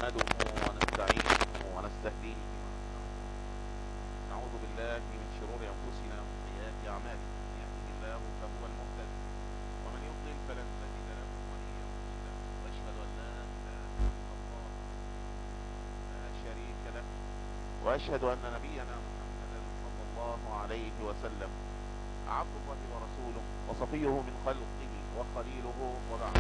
نحمده ونستعينه ونستهديه نعوذ بالله من شرور أنفسنا وسيئات أعمالنا من يهده الله فهو المهتد ومن يضلل فلن تجد له وليا مرشدا وأشهد أن لا إله إلا الله لا شريك له وأشهد أن نبينا محمدا صلى الله عليه وسلم عبد الله ورسوله وصفيه من خلقه وخليله وبعد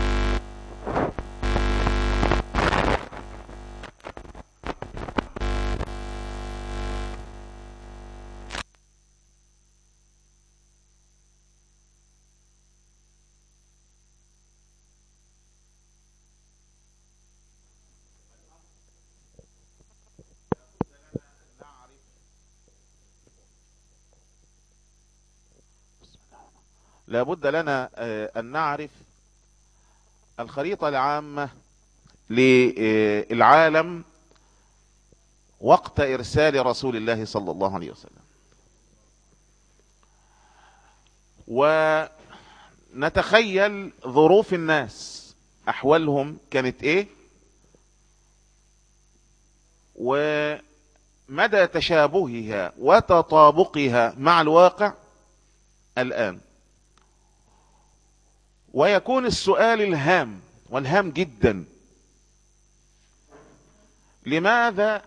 لابد لنا آه، أن نعرف الخريطة العامة للعالم وقت إرسال رسول الله صلى الله عليه وسلم ونتخيل ظروف الناس أحوالهم كانت إيه ومدى تشابهها وتطابقها مع الواقع الآن ويكون السؤال الهام والهام جدا لماذا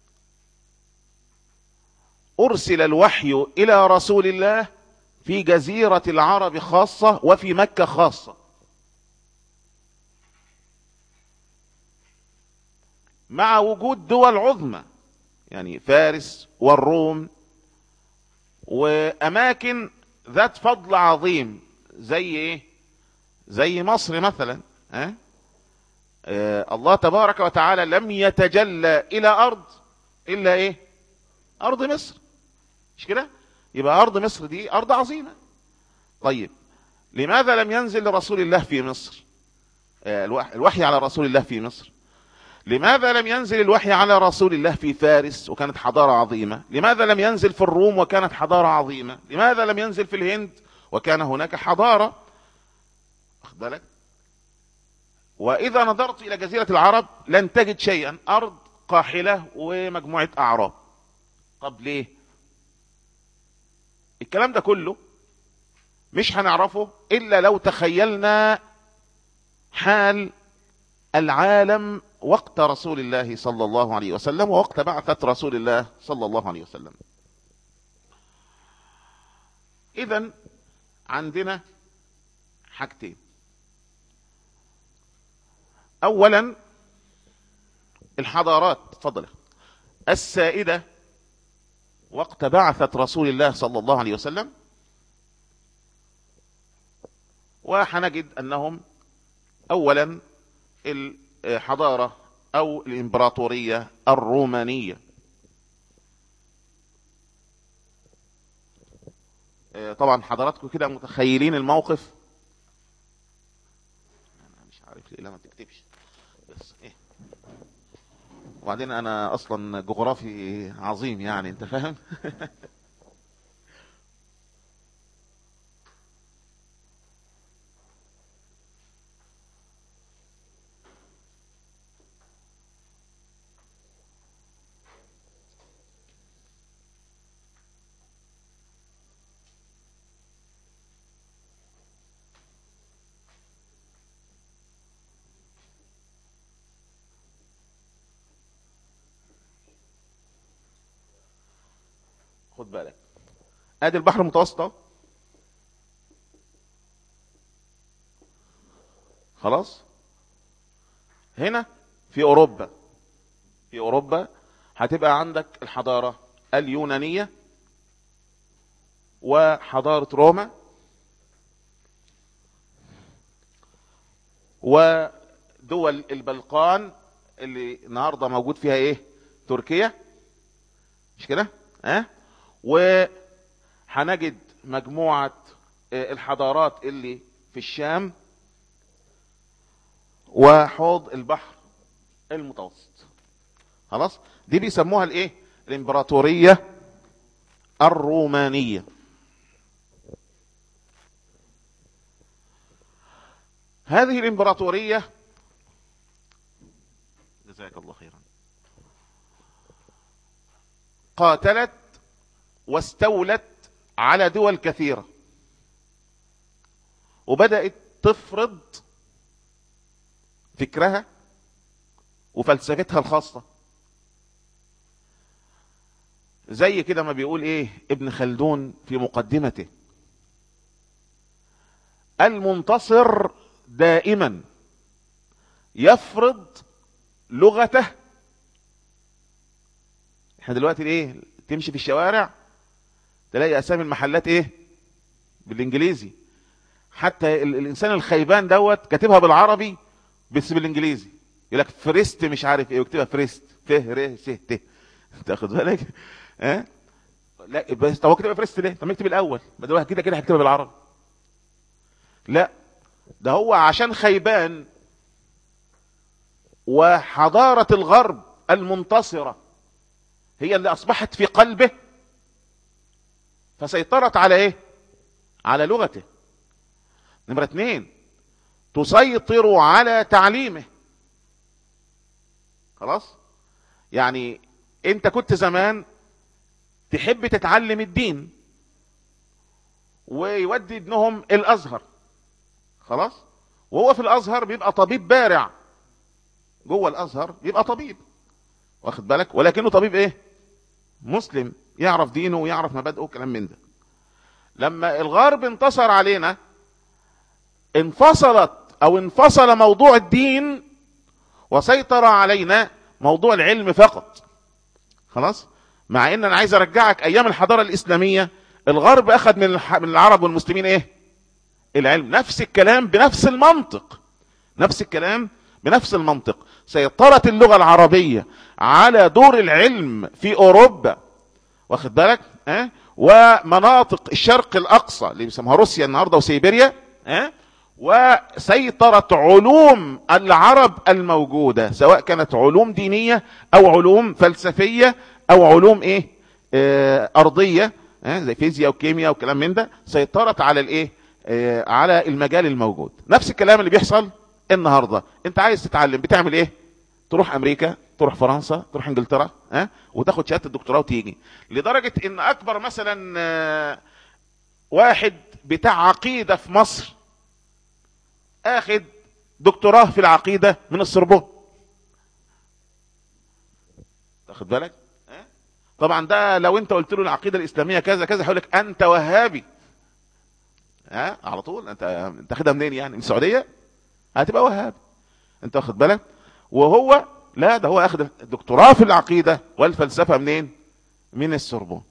أرسل الوحي إلى رسول الله في جزيرة العرب خاصة وفي مكة خاصة مع وجود دول عظمى يعني فارس والروم وأماكن ذات فضل عظيم زي ايه زي مصر مثلا ها آه الله تبارك وتعالى لم يتجلى الى ارض الا ايه ارض مصر مش كده يبقى ارض مصر دي ارض عظيمة طيب لماذا لم ينزل لرسول الله في مصر آه الوحي على رسول الله في مصر لماذا لم ينزل الوحي على رسول الله في فارس وكانت حضارة عظيمة لماذا لم ينزل في الروم وكانت حضارة عظيمة لماذا لم ينزل في الهند وكان هناك حضارة واخد بالك واذا نظرت الى جزيرة العرب لن تجد شيئا ارض قاحلة ومجموعة اعراب طب ليه الكلام ده كله مش هنعرفه الا لو تخيلنا حال العالم وقت رسول الله صلى الله عليه وسلم ووقت بعثة رسول الله صلى الله عليه وسلم اذا عندنا حاجتين اولا الحضارات تفضل السائدة وقت بعثة رسول الله صلى الله عليه وسلم وحنجد انهم اولا الحضارة او الامبراطورية الرومانية طبعا حضراتكم كده متخيلين الموقف انا مش عارف ليه لا ما تكتبش بس ايه وبعدين انا اصلا جغرافي عظيم يعني انت فاهم خد بالك ادي البحر المتوسط خلاص هنا في اوروبا في اوروبا هتبقى عندك الحضارة اليونانية وحضارة روما ودول البلقان اللي النهاردة موجود فيها ايه تركيا مش كده اه وهنجد مجموعة الحضارات اللي في الشام وحوض البحر المتوسط خلاص دي بيسموها الايه الامبراطورية الرومانية هذه الامبراطورية جزاك الله خيرا قاتلت واستولت على دول كثيرة وبدأت تفرض فكرها وفلسفتها الخاصة زي كده ما بيقول ايه ابن خلدون في مقدمته المنتصر دائما يفرض لغته احنا دلوقتي ايه تمشي في الشوارع تلاقي اسامي المحلات ايه بالانجليزي حتى الانسان الخيبان دوت كاتبها بالعربي بس بالانجليزي يقول لك فريست مش عارف ايه ويكتبها فريست ف ر س ت تاخد بالك ها لا بس طب هو كتبها فريست ليه طب اكتب الاول ما هو كده كده هكتبها بالعربي لا ده هو عشان خيبان وحضارة الغرب المنتصرة هي اللي اصبحت في قلبه فسيطرت على ايه على لغته نمرة اتنين تسيطر على تعليمه خلاص يعني انت كنت زمان تحب تتعلم الدين ويودي ابنهم الازهر خلاص وهو في الازهر بيبقى طبيب بارع جوه الازهر بيبقى طبيب واخد بالك ولكنه طبيب ايه مسلم يعرف دينه ويعرف مبادئه كلام من ده لما الغرب انتصر علينا انفصلت او انفصل موضوع الدين وسيطر علينا موضوع العلم فقط خلاص مع ان انا عايز ارجعك ايام الحضاره الاسلاميه الغرب اخذ من من العرب والمسلمين ايه العلم نفس الكلام بنفس المنطق نفس الكلام بنفس المنطق سيطرت اللغه العربيه على دور العلم في اوروبا واخد بالك اه ومناطق الشرق الاقصى اللي بيسموها روسيا النهارده وسيبيريا اه وسيطرت علوم العرب الموجودة سواء كانت علوم دينية او علوم فلسفية او علوم ايه اه ارضية اه زي فيزياء وكيمياء وكلام من ده سيطرت على الايه اه على المجال الموجود نفس الكلام اللي بيحصل النهاردة انت عايز تتعلم بتعمل ايه تروح امريكا تروح فرنسا تروح انجلترا ها وتاخد شهاده الدكتوراه وتيجي لدرجه ان اكبر مثلا واحد بتاع عقيده في مصر اخد دكتوراه في العقيده من السربون تاخد بالك ها طبعا ده لو انت قلت له العقيده الاسلاميه كذا كذا هيقول لك انت وهابي ها على طول انت انت خدها منين يعني من السعوديه هتبقى وهابي انت واخد بالك وهو لا ده هو اخذ الدكتوراه في العقيدة والفلسفة منين من السربون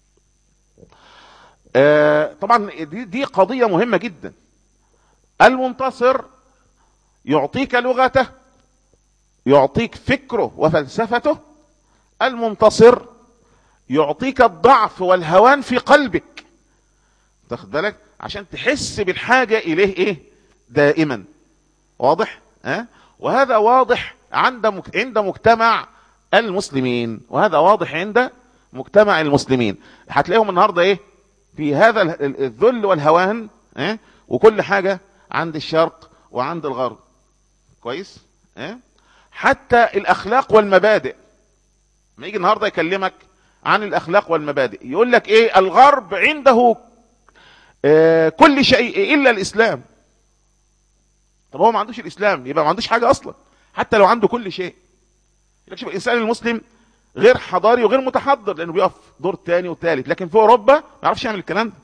آه طبعا دي, دي قضية مهمة جدا المنتصر يعطيك لغته يعطيك فكره وفلسفته المنتصر يعطيك الضعف والهوان في قلبك تاخد بالك عشان تحس بالحاجة اليه ايه دائما واضح ها أه؟ وهذا واضح عند عند مجتمع المسلمين وهذا واضح عند مجتمع المسلمين هتلاقيهم النهارده ايه في هذا الذل والهوان اه؟ وكل حاجه عند الشرق وعند الغرب كويس اه؟ حتى الاخلاق والمبادئ ما يجي النهارده يكلمك عن الاخلاق والمبادئ يقول لك ايه الغرب عنده اه كل شيء الا الاسلام طب هو ما عندوش الاسلام يبقى ما عندوش حاجه اصلا حتى لو عنده كل شيء لك شوف الانسان المسلم غير حضاري وغير متحضر لانه بيقف دور تاني وتالت لكن في اوروبا ما يعرفش يعمل الكلام ده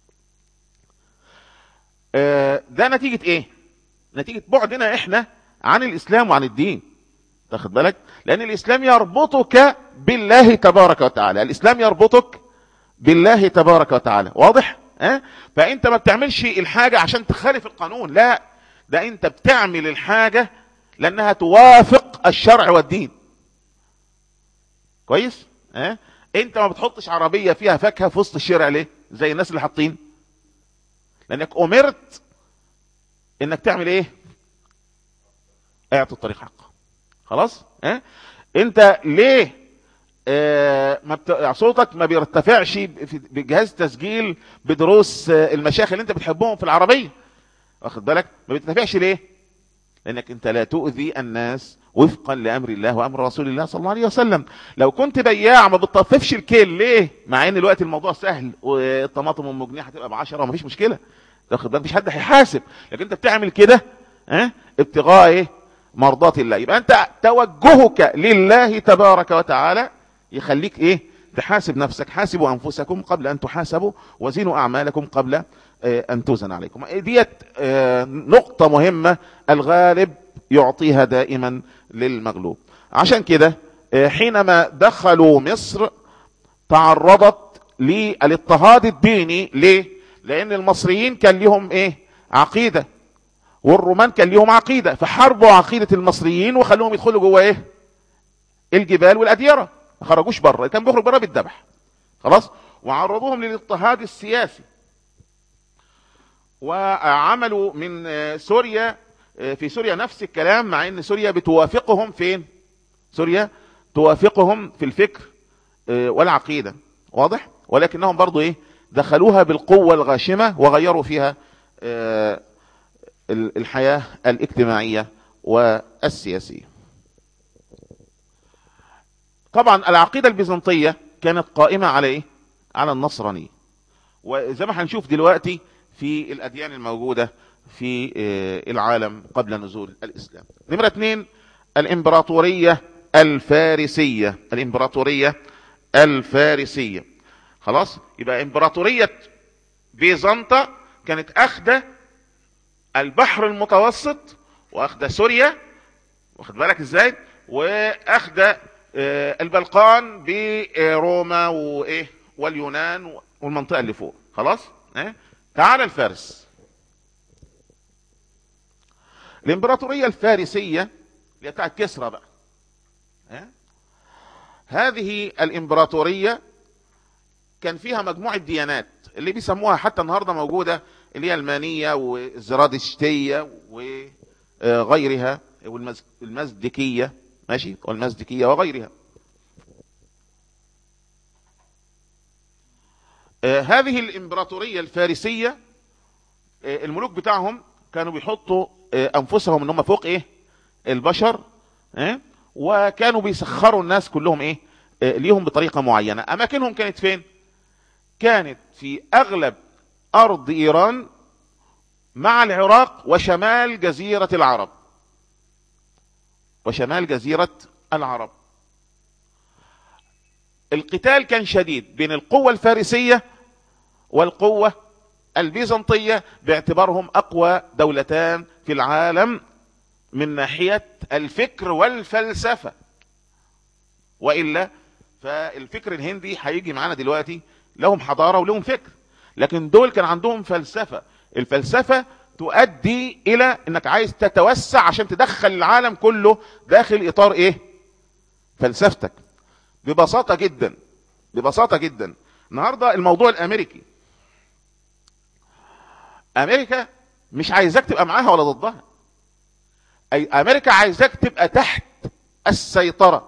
آه ده نتيجة ايه نتيجة بعدنا احنا عن الاسلام وعن الدين تاخد بالك لان الاسلام يربطك بالله تبارك وتعالى الاسلام يربطك بالله تبارك وتعالى واضح اه؟ فانت ما بتعملش الحاجة عشان تخالف القانون لا ده انت بتعمل الحاجة لانها توافق الشرع والدين كويس اه؟ انت ما بتحطش عربية فيها فاكهة في وسط الشارع ليه زي الناس اللي حاطين لانك امرت انك تعمل ايه اعطي الطريق حقه خلاص اه؟ انت ليه آه ما بت... صوتك ما بيرتفعش بجهاز تسجيل بدروس آه المشايخ اللي انت بتحبهم في العربيه واخد بالك ما بيرتفعش ليه لانك انت لا تؤذي الناس وفقا لامر الله وامر رسول الله صلى الله عليه وسلم لو كنت بياع ما بتطففش الكيل ليه مع ان الوقت الموضوع سهل والطماطم ام جنيه هتبقى ب 10 ومفيش مشكله تاخد بالك مفيش حد هيحاسب لكن انت بتعمل كده ها ابتغاء ايه مرضات الله يبقى انت توجهك لله تبارك وتعالى يخليك ايه تحاسب نفسك حاسبوا انفسكم قبل ان تحاسبوا وزنوا اعمالكم قبل آه، ان توزن عليكم ديت آه، نقطة مهمة الغالب يعطيها دائما للمغلوب عشان كده آه، حينما دخلوا مصر تعرضت للاضطهاد الديني ليه لان المصريين كان لهم ايه عقيدة والرومان كان لهم عقيدة فحاربوا عقيدة المصريين وخلوهم يدخلوا جوه ايه الجبال والاديرة ما خرجوش بره كان بيخرج بره بالذبح خلاص وعرضوهم للاضطهاد السياسي وعملوا من سوريا في سوريا نفس الكلام مع ان سوريا بتوافقهم فين سوريا توافقهم في الفكر والعقيدة واضح ولكنهم برضو ايه دخلوها بالقوة الغاشمة وغيروا فيها الحياة الاجتماعية والسياسية طبعا العقيدة البيزنطية كانت قائمة على ايه على النصرانية وزي ما هنشوف دلوقتي في الاديان الموجودة في العالم قبل نزول الاسلام نمرة اثنين الامبراطورية الفارسية الامبراطورية الفارسية خلاص يبقى امبراطورية بيزنطة كانت اخدة البحر المتوسط واخدة سوريا واخد بالك ازاي واخدة البلقان بروما وايه واليونان والمنطقة اللي فوق خلاص اه؟ تعال الفارس الامبراطورية الفارسية اللي بتاعت كسرى بقى اه؟ هذه الامبراطورية كان فيها مجموعة ديانات اللي بيسموها حتى النهاردة موجودة اللي هي المانية والزرادشتية وغيرها والمزدكية ماشي والمزدكية وغيرها آه هذه الامبراطورية الفارسية آه الملوك بتاعهم كانوا بيحطوا آه انفسهم ان هم فوق ايه البشر آه وكانوا بيسخروا الناس كلهم ايه آه ليهم بطريقة معينة اماكنهم كانت فين كانت في اغلب ارض ايران مع العراق وشمال جزيرة العرب وشمال جزيرة العرب القتال كان شديد بين القوة الفارسية والقوة البيزنطية باعتبارهم اقوى دولتان في العالم من ناحية الفكر والفلسفة وإلا فالفكر الهندي هيجي معانا دلوقتي لهم حضارة ولهم فكر لكن دول كان عندهم فلسفة الفلسفة تؤدي الى انك عايز تتوسع عشان تدخل العالم كله داخل اطار ايه فلسفتك ببساطة جدا ببساطة جدا النهاردة الموضوع الامريكي امريكا مش عايزاك تبقى معاها ولا ضدها اي امريكا عايزاك تبقى تحت السيطرة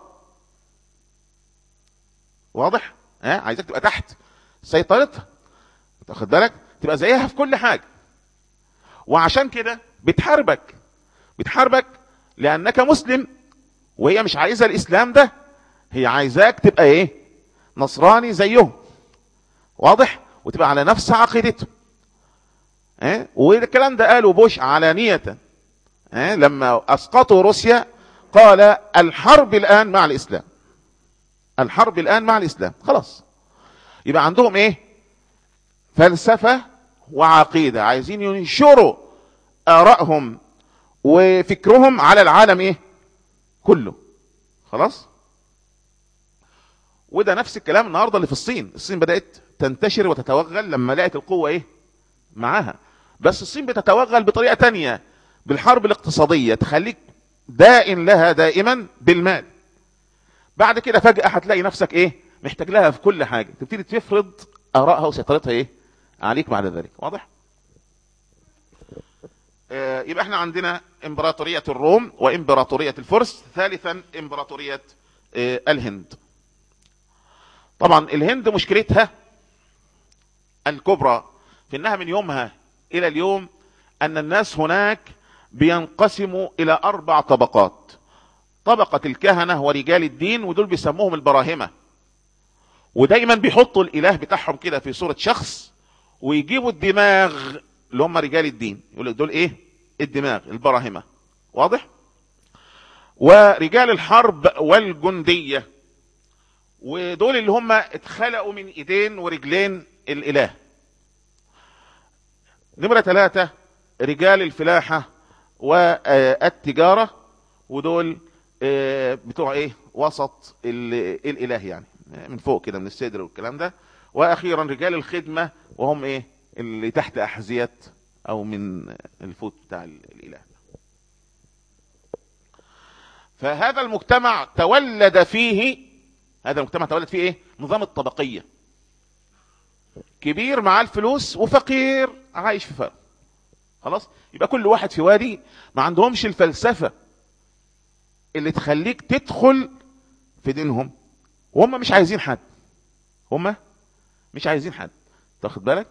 واضح ها عايزاك تبقى تحت سيطرتها تاخد بالك تبقى زيها في كل حاجة وعشان كده بتحاربك بتحاربك لانك مسلم وهي مش عايزة الاسلام ده هي عايزاك تبقى ايه نصراني زيهم واضح وتبقى على نفس عقيدته اه؟ والكلام ده قاله بوش علانية اه؟ لما اسقطوا روسيا قال الحرب الان مع الاسلام الحرب الان مع الاسلام خلاص يبقى عندهم ايه فلسفة وعقيدة عايزين ينشروا آرائهم وفكرهم على العالم ايه كله خلاص وده نفس الكلام النهاردة اللي في الصين الصين بدأت تنتشر وتتوغل لما لقت القوة ايه معاها بس الصين بتتوغل بطريقة تانية بالحرب الاقتصادية تخليك دائن لها دائما بالمال بعد كده فجأة هتلاقي نفسك ايه محتاج لها في كل حاجة تبتدي تفرض آرائها وسيطرتها ايه عليك بعد ذلك واضح آه يبقى احنا عندنا امبراطورية الروم وامبراطورية الفرس ثالثا امبراطورية آه الهند طبعا الهند مشكلتها الكبرى في انها من يومها الى اليوم ان الناس هناك بينقسموا الى اربع طبقات طبقة الكهنة ورجال الدين ودول بيسموهم البراهمة ودايما بيحطوا الاله بتاعهم كده في صورة شخص ويجيبوا الدماغ اللي هم رجال الدين يقول لك دول ايه الدماغ البراهمة واضح ورجال الحرب والجندية ودول اللي هم اتخلقوا من ايدين ورجلين الاله نمرة ثلاثة رجال الفلاحة والتجارة ودول آه، بتوع ايه وسط ال- الاله يعني من فوق كده من الصدر والكلام ده واخيرا رجال الخدمة وهم ايه اللي تحت احذية او من الفوت بتاع الاله فهذا المجتمع تولد فيه هذا المجتمع تولد فيه ايه نظام الطبقية كبير معاه الفلوس وفقير عايش في فقر خلاص يبقى كل واحد في وادي ما عندهمش الفلسفة اللي تخليك تدخل في دينهم وهم مش عايزين حد هم مش عايزين حد تاخد بالك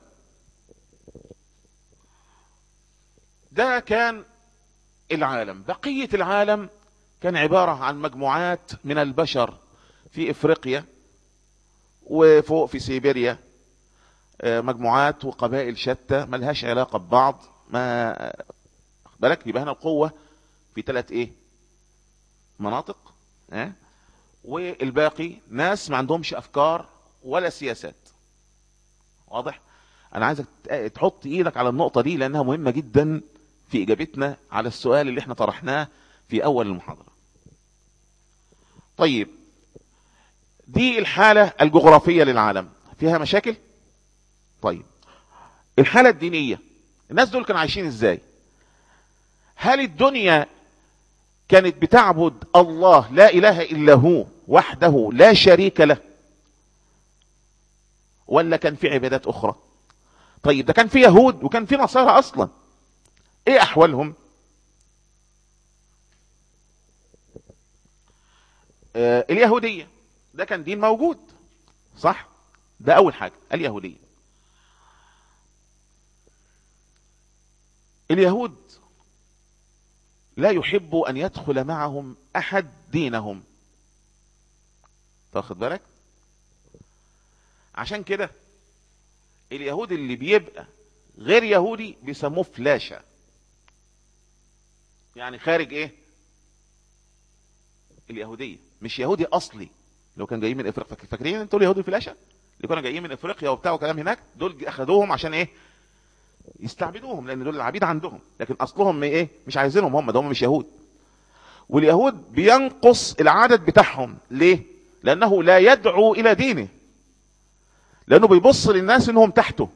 ده كان العالم بقية العالم كان عبارة عن مجموعات من البشر في افريقيا وفوق في سيبيريا آه، مجموعات وقبائل شتى ملهاش علاقة ببعض ما واخد بالك يبقى هنا القوة في ثلاث ايه مناطق اه؟ والباقي ناس ما عندهمش افكار ولا سياسات واضح انا عايزك ت- تحط ايدك على النقطة دي لانها مهمة جدا في اجابتنا على السؤال اللي احنا طرحناه في اول المحاضرة طيب دي الحالة الجغرافية للعالم فيها مشاكل طيب الحالة الدينية الناس دول كانوا عايشين ازاي هل الدنيا كانت بتعبد الله لا اله الا هو وحده لا شريك له ولا كان في عبادات اخرى طيب ده كان في يهود وكان في نصارى اصلا ايه احوالهم آه اليهودية ده كان دين موجود صح ده اول حاجة اليهودية اليهود لا يحب ان يدخل معهم احد دينهم تاخد بالك عشان كده اليهود اللي بيبقى غير يهودي بيسموه فلاشة يعني خارج ايه اليهودية مش يهودي اصلي لو كان جايين من افريقيا فاك- فاكرين انتوا اليهود الفلاشة اللي كانوا جايين من افريقيا وبتاع وكلام هناك دول اخدوهم عشان ايه يستعبدوهم لان دول العبيد عندهم لكن اصلهم ايه مش عايزينهم هم ده هم مش يهود واليهود بينقص العدد بتاعهم ليه لانه لا يدعو الى دينه لانه بيبص للناس انهم تحته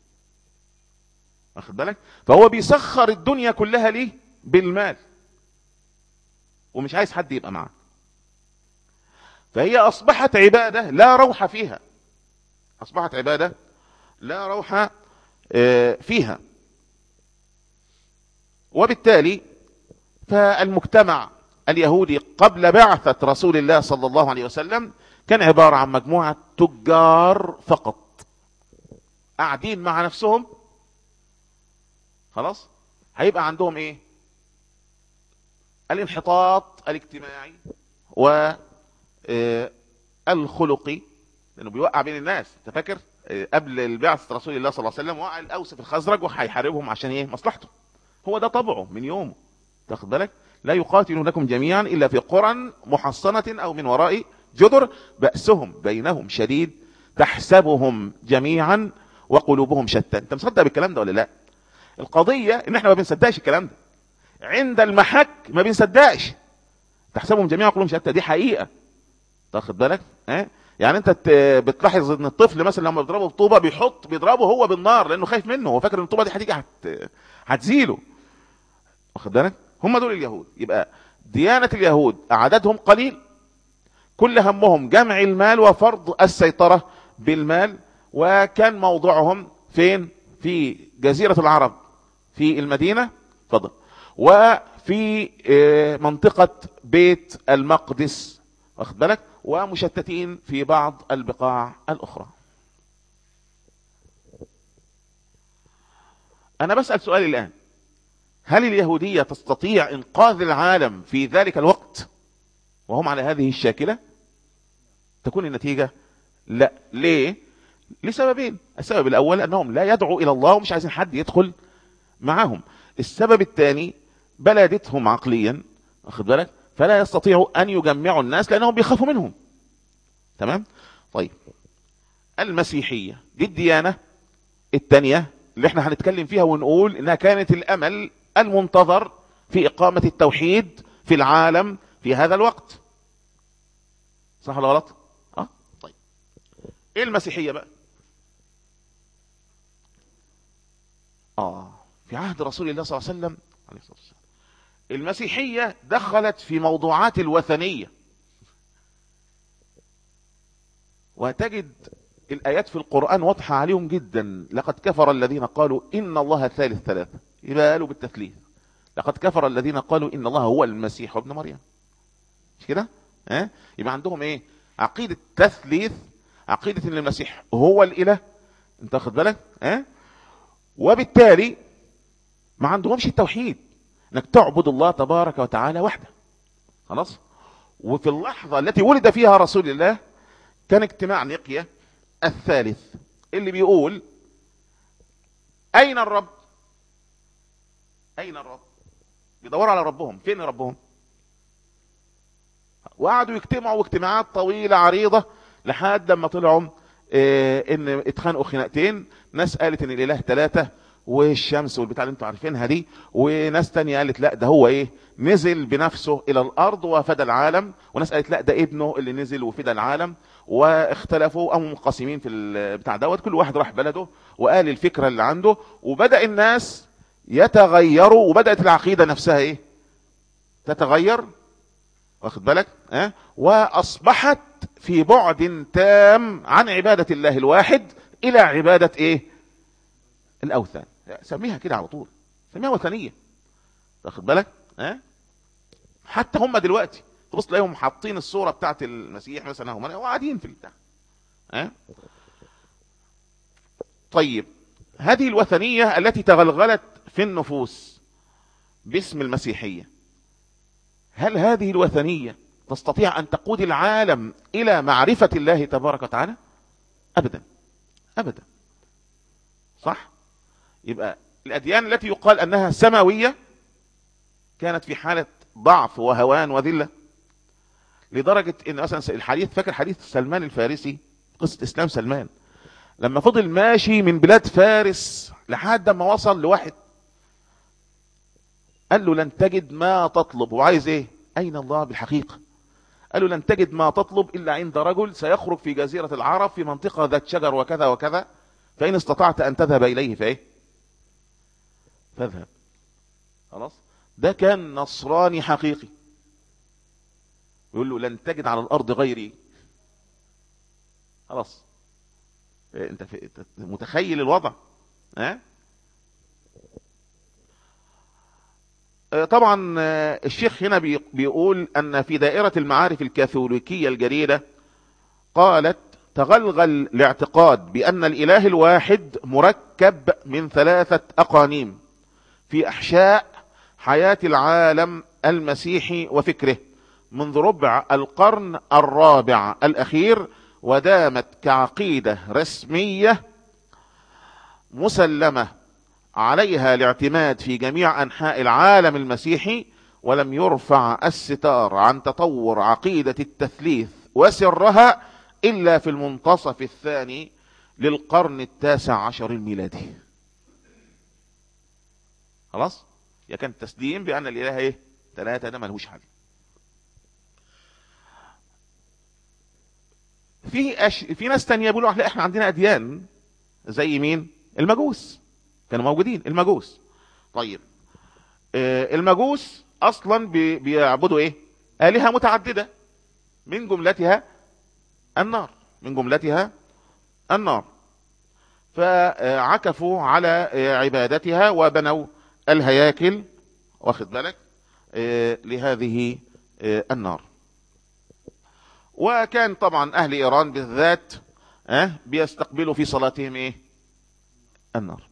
واخد بالك فهو بيسخر الدنيا كلها ليه بالمال ومش عايز حد يبقى معاه فهي اصبحت عباده لا روح فيها اصبحت عباده لا روح آه، فيها وبالتالي فالمجتمع اليهودي قبل بعثة رسول الله صلى الله عليه وسلم كان عبارة عن مجموعة تجار فقط قاعدين مع نفسهم خلاص هيبقى عندهم ايه الانحطاط الاجتماعي و آه، الخلقي لانه بيوقع بين الناس انت فاكر آه، قبل البعث رسول الله صلى الله عليه وسلم وقع الاوس في الخزرج وهيحاربهم عشان ايه مصلحته هو ده طبعه من يومه تاخد بالك لا يقاتلونكم جميعا الا في قرى محصنه او من وراء جدر باسهم بينهم شديد تحسبهم جميعا وقلوبهم شتى انت مصدق بالكلام ده ولا لا القضيه ان احنا ما بنصدقش الكلام ده عند المحك ما بنصدقش تحسبهم جميعا وقلوبهم شتى دي حقيقه تاخد بالك ها يعني انت ت- بتلاحظ ان الطفل مثلا لما بيضربه بطوبه بيحط بيضربه هو بالنار لانه خايف منه هو فاكر ان الطوبه دي هتيجي هت... هتزيله واخد بالك هم دول اليهود يبقى ديانه اليهود عددهم قليل كل همهم جمع المال وفرض السيطره بالمال وكان موضوعهم فين في جزيره العرب في المدينه اتفضل وفي آه، منطقه بيت المقدس واخد بالك ومشتتين في بعض البقاع الاخرى انا بسأل سؤال الان هل اليهودية تستطيع انقاذ العالم في ذلك الوقت وهم على هذه الشاكلة تكون النتيجة لا ليه لسببين السبب الاول انهم لا يدعوا الى الله ومش عايزين حد يدخل معهم السبب الثاني بلدتهم عقليا واخد بالك فلا يستطيعوا ان يجمعوا الناس لانهم بيخافوا منهم تمام طيب المسيحية دي الديانة الثانية اللي احنا هنتكلم فيها ونقول انها كانت الامل المنتظر في اقامة التوحيد في العالم في هذا الوقت صح ولا غلط اه طيب ايه المسيحية بقى اه في عهد رسول الله صلى الله عليه وسلم عليه الصلاة والسلام المسيحية دخلت في موضوعات الوثنية وتجد الآيات في القرآن واضحة عليهم جدا لقد كفر الذين قالوا إن الله ثالث ثلاثة يبقى قالوا بالتثليث لقد كفر الذين قالوا إن الله هو المسيح ابن مريم مش كده ها يبقى عندهم ايه عقيدة تثليث عقيدة ان المسيح هو الاله انت واخد بالك ها وبالتالي ما عندهمش التوحيد انك تعبد الله تبارك وتعالى وحده خلاص وفي اللحظة التي ولد فيها رسول الله كان اجتماع نقية الثالث اللي بيقول اين الرب اين الرب بيدوروا على ربهم فين ربهم وقعدوا يجتمعوا اجتماعات طويلة عريضة لحد لما طلعوا اه ان اتخانقوا خناقتين ناس قالت ان الاله ثلاثة والشمس والبتاع اللي انتوا عارفينها دي وناس تانية قالت لا ده هو ايه نزل بنفسه الى الارض وفدى العالم وناس قالت لا ده ابنه اللي نزل وفدى العالم واختلفوا او منقسمين في البتاع دوت كل واحد راح بلده وقال الفكرة اللي عنده وبدأ الناس يتغيروا وبدأت العقيدة نفسها ايه تتغير واخد بالك اه واصبحت في بعد تام عن عبادة الله الواحد الى عبادة ايه الاوثان سميها كده على طول سميها وثنية واخد بالك اه حتى هم دلوقتي تبص تلاقيهم حاطين الصورة بتاعت المسيح مثلا هم وقاعدين في البتاع اه طيب هذه الوثنية التي تغلغلت في النفوس باسم المسيحية هل هذه الوثنية تستطيع أن تقود العالم إلى معرفة الله تبارك وتعالى أبدا أبدا صح يبقى الأديان التي يقال أنها سماوية كانت في حالة ضعف وهوان وذلة لدرجة ان مثلا الحديث فاكر حديث سلمان الفارسي قصة اسلام سلمان لما فضل ماشي من بلاد فارس لحد ما وصل لواحد قال له لن تجد ما تطلب وعايز ايه اين الله بالحقيقة قال له لن تجد ما تطلب الا عند رجل سيخرج في جزيرة العرب في منطقة ذات شجر وكذا وكذا فان استطعت ان تذهب اليه فايه فاذهب خلاص ده كان نصراني حقيقي يقول له لن تجد على الارض غيري خلاص انت متخيل الوضع ها طبعا الشيخ هنا بيقول ان في دائرة المعارف الكاثوليكية الجديدة قالت تغلغل الاعتقاد بان الاله الواحد مركب من ثلاثة اقانيم في احشاء حياة العالم المسيحي وفكره منذ ربع القرن الرابع الاخير ودامت كعقيدة رسمية مسلمة عليها الاعتماد في جميع انحاء العالم المسيحي ولم يرفع الستار عن تطور عقيدة التثليث وسرها الا في المنتصف الثاني للقرن التاسع عشر الميلادي خلاص يا كان تسليم بان الاله ايه ثلاثة ده ملهوش حل في أش... في ناس تانية بيقولوا لا احنا عندنا اديان زي مين المجوس كانوا موجودين المجوس طيب آه المجوس اصلا بي... بيعبدوا ايه الهه متعدده من جملتها النار من جملتها النار فعكفوا على عبادتها وبنوا الهياكل واخد بالك آه لهذه آه النار وكان طبعا اهل ايران بالذات اه بيستقبلوا في صلاتهم ايه النار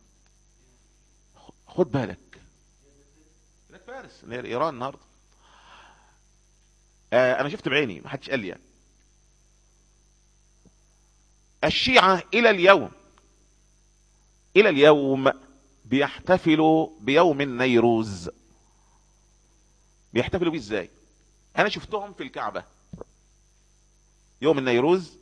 خد بالك فارس اللي هي ايران النهارده آه انا شفت بعيني ما حدش قال لي يعني. الشيعة الى اليوم الى اليوم بيحتفلوا بيوم النيروز بيحتفلوا بيه ازاي انا شفتهم في الكعبة يوم النيروز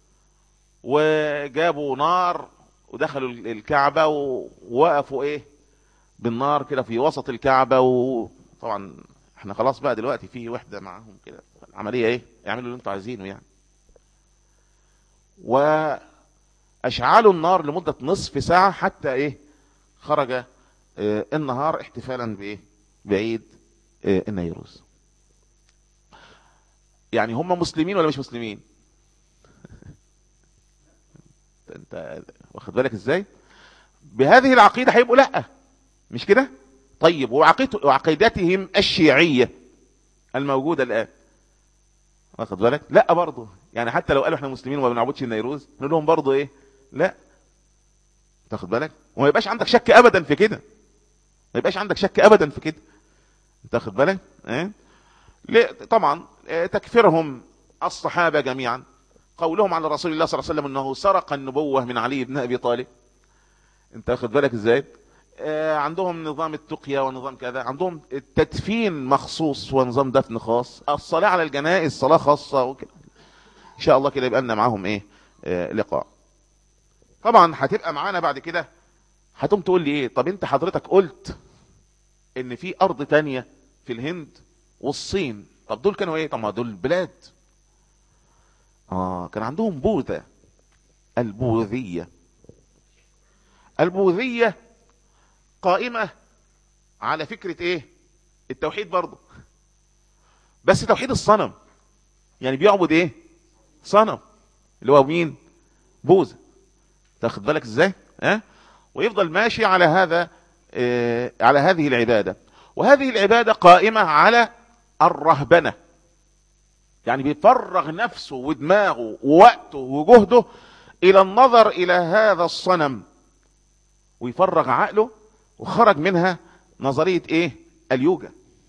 وجابوا نار ودخلوا الكعبة ووقفوا ايه بالنار كده في وسط الكعبة وطبعا احنا خلاص بقى دلوقتي في وحدة معاهم كده العملية ايه يعملوا اللي انتوا عايزينه يعني واشعلوا النار لمدة نصف ساعة حتى ايه خرج اه النهار احتفالا بايه بعيد اه النيروز يعني هم مسلمين ولا مش مسلمين انت واخد بالك ازاي بهذه العقيدة هيبقوا لا مش كده طيب وعقيدتهم الشيعية الموجودة الآن واخد بالك لا برضه يعني حتى لو قالوا احنا مسلمين وما بنعبدش النيروز نقول لهم برضه ايه لا تاخد بالك وما يبقاش عندك شك ابدا في كده ما يبقاش عندك شك ابدا في كده تاخد بالك ايه ليه طبعا اه تكفيرهم الصحابة جميعا قولهم على رسول الله صلى الله عليه وسلم انه سرق النبوة من علي بن ابي طالب انت واخد بالك ازاي آه عندهم نظام التقية ونظام كذا عندهم التدفين مخصوص ونظام دفن خاص الصلاة على الجنائز صلاة خاصة وكده ان شاء الله كده يبقى لنا معاهم ايه آه لقاء طبعا هتبقى معانا بعد كده هتقوم تقول لي ايه طب انت حضرتك قلت ان في ارض تانية في الهند والصين طب دول كانوا ايه طب ما دول بلاد اه كان عندهم بوذا البوذية البوذية قائمة على فكرة ايه التوحيد برضه بس توحيد الصنم يعني بيعبد ايه صنم اللي هو مين بوذا تاخد بالك ازاي ها ويفضل ماشي على هذا اه على هذه العبادة وهذه العبادة قائمة على الرهبنة يعني بيفرغ نفسه ودماغه ووقته وجهده الى النظر الى هذا الصنم ويفرغ عقله وخرج منها نظرية ايه اليوجا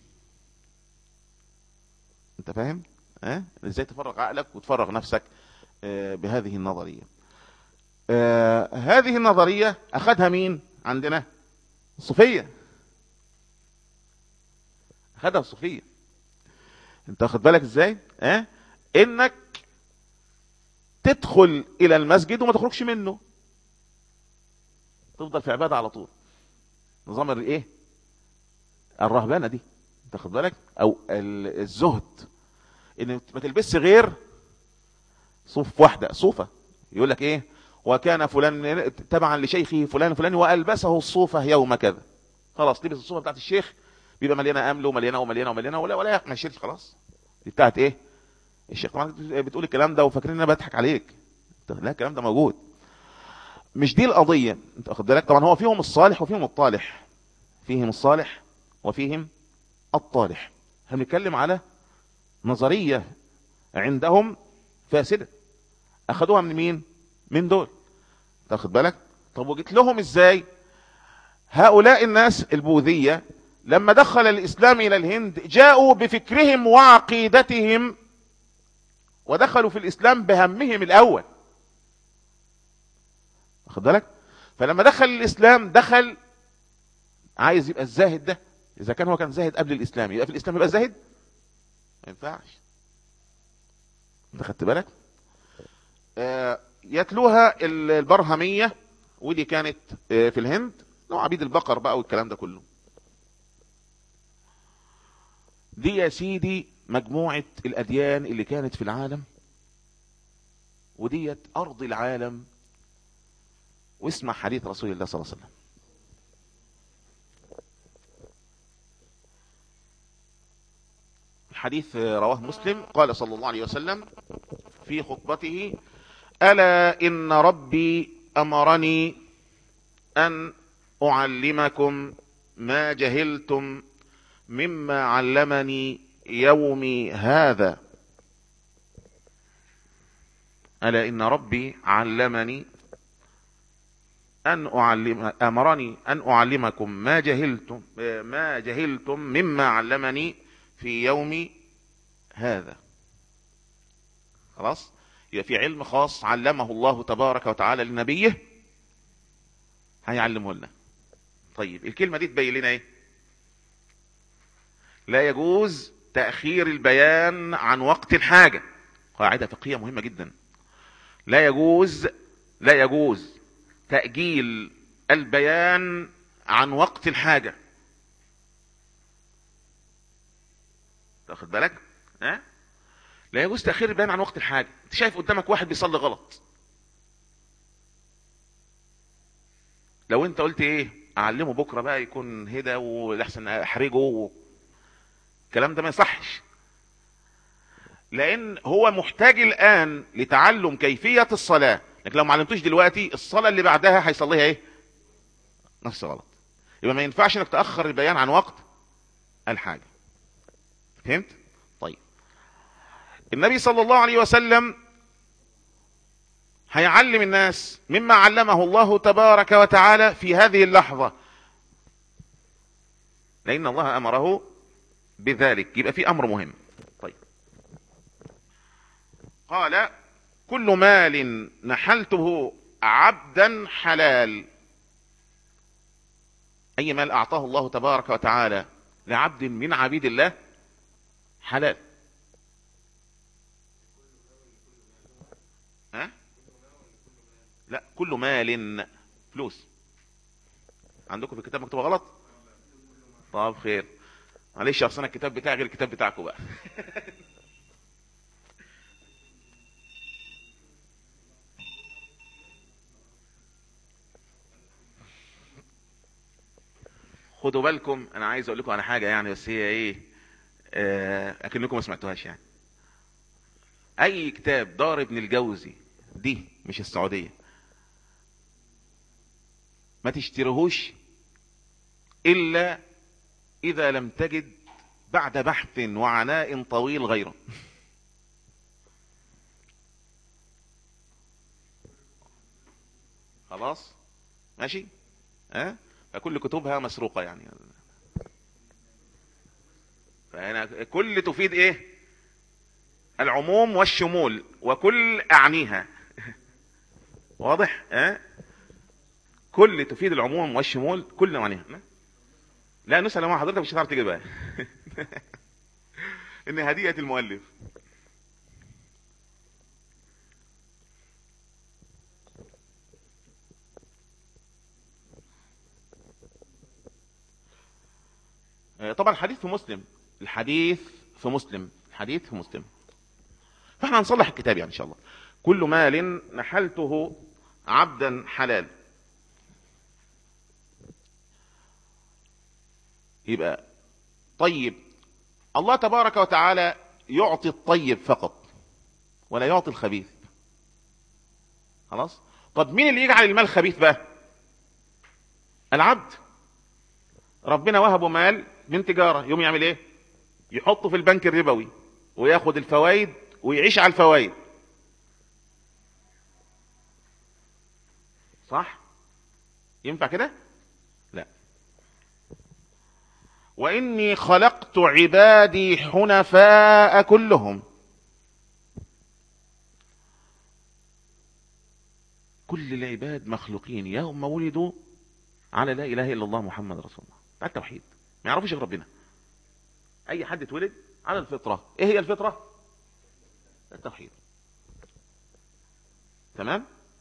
انت فاهم اه؟ ازاي تفرغ عقلك وتفرغ نفسك اه بهذه النظرية اه هذه النظرية اخذها مين عندنا الصوفية اخذها الصوفية انت واخد بالك ازاي اه؟ انك تدخل الى المسجد وما تخرجش منه تفضل في عبادة على طول نظام الايه الرهبانة دي انت خد بالك او الزهد ان ما تلبسش غير صوف واحدة صوفة يقول لك ايه وكان فلان تبعا لشيخه فلان فلان والبسه الصوفة يوم كذا خلاص لبس الصوفة بتاعت الشيخ بيبقى مليانة امل ومليانة ومليانة ومليانة ولا ولا ما يشيلش خلاص دي بتاعت ايه الشيخ طبعا بتقول الكلام ده وفاكرين ان انا بضحك عليك لا الكلام ده موجود مش دي القضية انت واخد بالك طبعا هو فيهم الصالح وفيهم الطالح فيهم الصالح وفيهم الطالح احنا بنتكلم على نظرية عندهم فاسدة اخدوها من مين من دول تاخد بالك طب وجيت لهم ازاي هؤلاء الناس البوذية لما دخل الاسلام الى الهند جاءوا بفكرهم وعقيدتهم ودخلوا في الاسلام بهمهم الاول واخد بالك فلما دخل الاسلام دخل عايز يبقى الزاهد ده اذا كان هو كان زاهد قبل الاسلام يبقى في الاسلام يبقى زاهد ما ينفعش انت خدت بالك آه يتلوها البرهمية ودي كانت آه في الهند نوع عبيد البقر بقى والكلام ده كله دي يا سيدي مجموعة الاديان اللي كانت في العالم وديت ارض العالم واسمع حديث رسول الله صلى الله عليه وسلم الحديث رواه مسلم قال صلى الله عليه وسلم في خطبته ألا إن ربي أمرني أن أعلمكم ما جهلتم مما علمني يومي هذا ألا إن ربي علمني أن أعلم أمرني أن أعلمكم ما جهلتم ما جهلتم مما علمني في يوم هذا خلاص يبقى في علم خاص علمه الله تبارك وتعالى لنبيه هيعلمه لنا طيب الكلمة دي تبين لنا ايه لا يجوز تأخير البيان عن وقت الحاجة قاعدة فقهية مهمة جدا لا يجوز لا يجوز تأجيل البيان عن وقت الحاجة تاخد بالك ها لا يجوز تأخير البيان عن وقت الحاجة انت شايف قدامك واحد بيصلي غلط لو انت قلت ايه اعلمه بكرة بقى يكون هدى والاحسن احرجه الكلام ده ما يصحش لان هو محتاج الان لتعلم كيفية الصلاة لكن لو ما علمتوش دلوقتي الصلاة اللي بعدها هيصليها ايه نفس غلط يبقى ما ينفعش انك تأخر البيان عن وقت الحاجة فهمت طيب النبي صلى الله عليه وسلم هيعلم الناس مما علمه الله تبارك وتعالى في هذه اللحظة لأن الله أمره بذلك يبقى في أمر مهم طيب قال كل مال نحلته عبدا حلال أي مال أعطاه الله تبارك وتعالى لعبد من عبيد الله حلال ها لا كل مال فلوس عندكم في الكتاب مكتوب غلط طب خير معلش اصل انا الكتاب بتاعي غير الكتاب بتاعكم بقى خدوا بالكم انا عايز اقول لكم على حاجه يعني بس هي ايه آه اكنكم ما سمعتوهاش يعني اي كتاب دار ابن الجوزي دي مش السعوديه ما تشتريهوش الا اذا لم تجد بعد بحث وعناء طويل غيره خلاص ماشي ها أه؟ فكل كتبها مسروقة يعني فهنا كل تفيد ايه العموم والشمول وكل اعنيها واضح ها كل تفيد العموم والشمول كل معنيها لا نسأل مع حضرتك مش هتعرف تجيبها ان هدية المؤلف طبعا الحديث في مسلم الحديث في مسلم الحديث في مسلم فاحنا هنصلح الكتاب يعني ان شاء الله كل مال نحلته عبدا حلال يبقى طيب الله تبارك وتعالى يعطي الطيب فقط ولا يعطي الخبيث خلاص طب مين اللي يجعل المال خبيث بقى العبد ربنا وهبه مال من تجارة يوم يعمل ايه يحطه في البنك الربوي وياخد الفوائد ويعيش على الفوائد صح ينفع كده لا واني خلقت عبادي حنفاء كلهم كل العباد مخلوقين يوم ولدوا على لا اله الا الله محمد رسول الله على التوحيد ما يعرفوش غير ربنا اي حد اتولد على الفطرة ايه هي الفطرة التوحيد تمام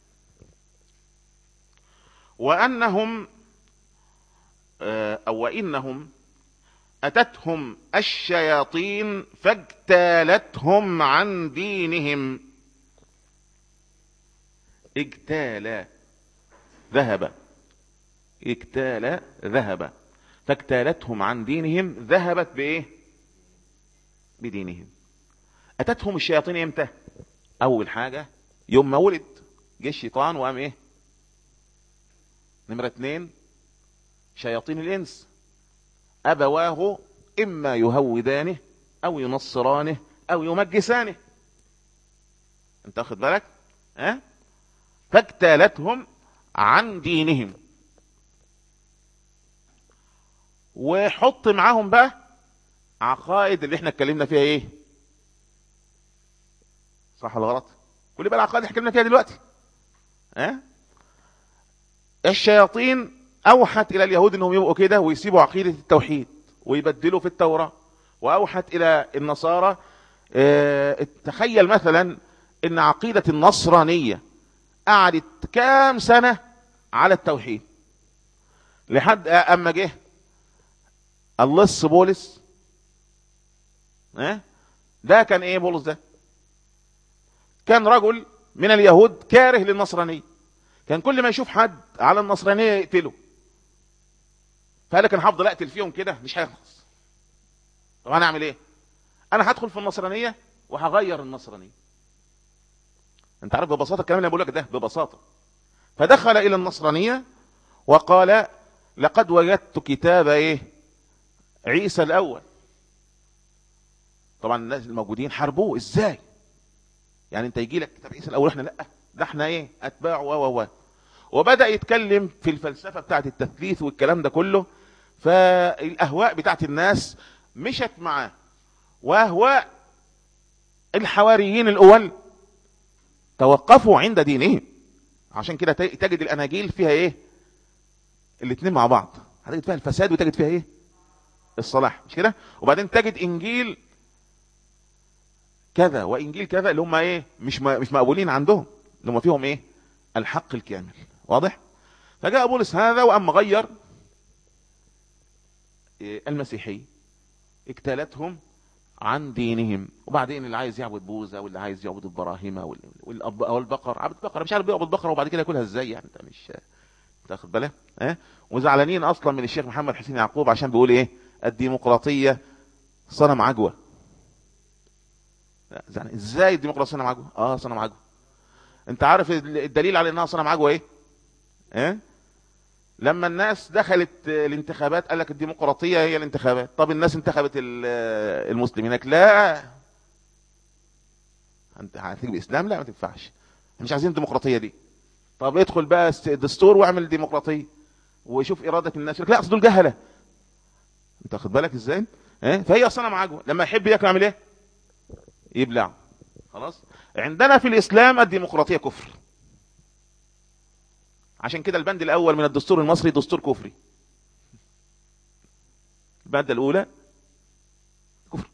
وانهم او وانهم اتتهم الشياطين فاجتالتهم عن دينهم اجتال ذهب اجتال ذهب فاجتالتهم عن دينهم ذهبت بايه بدينهم اتتهم الشياطين امتى اول حاجة يوم ما ولد جه الشيطان وقام ايه نمرة اتنين شياطين الانس ابواه اما يهودانه او ينصرانه او يمجسانه انت واخد بالك ها أه؟ فاجتالتهم عن دينهم وحط معاهم بقى عقائد اللي احنا اتكلمنا فيها ايه صح ولا غلط كل بقى العقائد اللي حكينا فيها دلوقتي ها أه؟ الشياطين اوحت الى اليهود انهم يبقوا كده ويسيبوا عقيده التوحيد ويبدلوا في التوراه واوحت الى النصارى اه تخيل مثلا ان عقيده النصرانيه قعدت كام سنه على التوحيد لحد اما جه اللص بولس اه ده كان ايه بولس ده كان رجل من اليهود كاره للنصرانيه كان كل ما يشوف حد على النصرانيه يقتله فقال لك انا هفضل اقتل فيهم كده مش هيخلص طب انا اعمل ايه انا هدخل في النصرانيه وهغير النصرانيه انت عارف ببساطه الكلام اللي بقول لك ده ببساطه فدخل الى النصرانيه وقال لقد وجدت كتاب ايه عيسى الاول طبعا الناس الموجودين حاربوه ازاي يعني انت يجي لك كتاب عيسى الاول احنا لا ده احنا ايه اتباع و و و وبدا يتكلم في الفلسفه بتاعه التثليث والكلام ده كله فالاهواء بتاعه الناس مشت معاه واهواء الحواريين الاول توقفوا عند دينهم عشان كده تجد الاناجيل فيها ايه الاثنين مع بعض هتجد فيها الفساد وتجد فيها ايه الصلاح مش كده وبعدين تجد انجيل كذا وانجيل كذا اللي هم ايه مش مش مقبولين عندهم اللي هم فيهم ايه الحق الكامل واضح فجاء بولس هذا وأما غير المسيحية اجتالتهم عن دينهم وبعدين اللي عايز يعبد بوذا واللي عايز يعبد البراهيمة والأب أو البقر عبد بقرة مش عارف بيعبد بقرة وبعد كده ياكلها ازاي يعني انت مش تاخد بالك اه وزعلانين اصلا من الشيخ محمد حسين يعقوب عشان بيقول ايه الديمقراطية صنم عجوة ازاي الديمقراطية صنم عجوة اه صنم عجوة انت عارف الدليل على انها صنم عجوة ايه ايه لما الناس دخلت الانتخابات قال لك الديمقراطية هي الانتخابات طب الناس انتخبت المسلمين لا انت هتيجي بالاسلام لا ما تنفعش مش عايزين الديمقراطية دي طب ادخل بقى دستور واعمل ديمقراطية وشوف ارادة الناس لا اصل دول جهلة انت واخد بالك ازاي اه؟ فهي صنم عجوة لما يحب ياكل يعمل ايه يبلع خلاص عندنا في الاسلام الديمقراطية كفر عشان كده البند الاول من الدستور المصري دستور كفري المادة الاولى كفر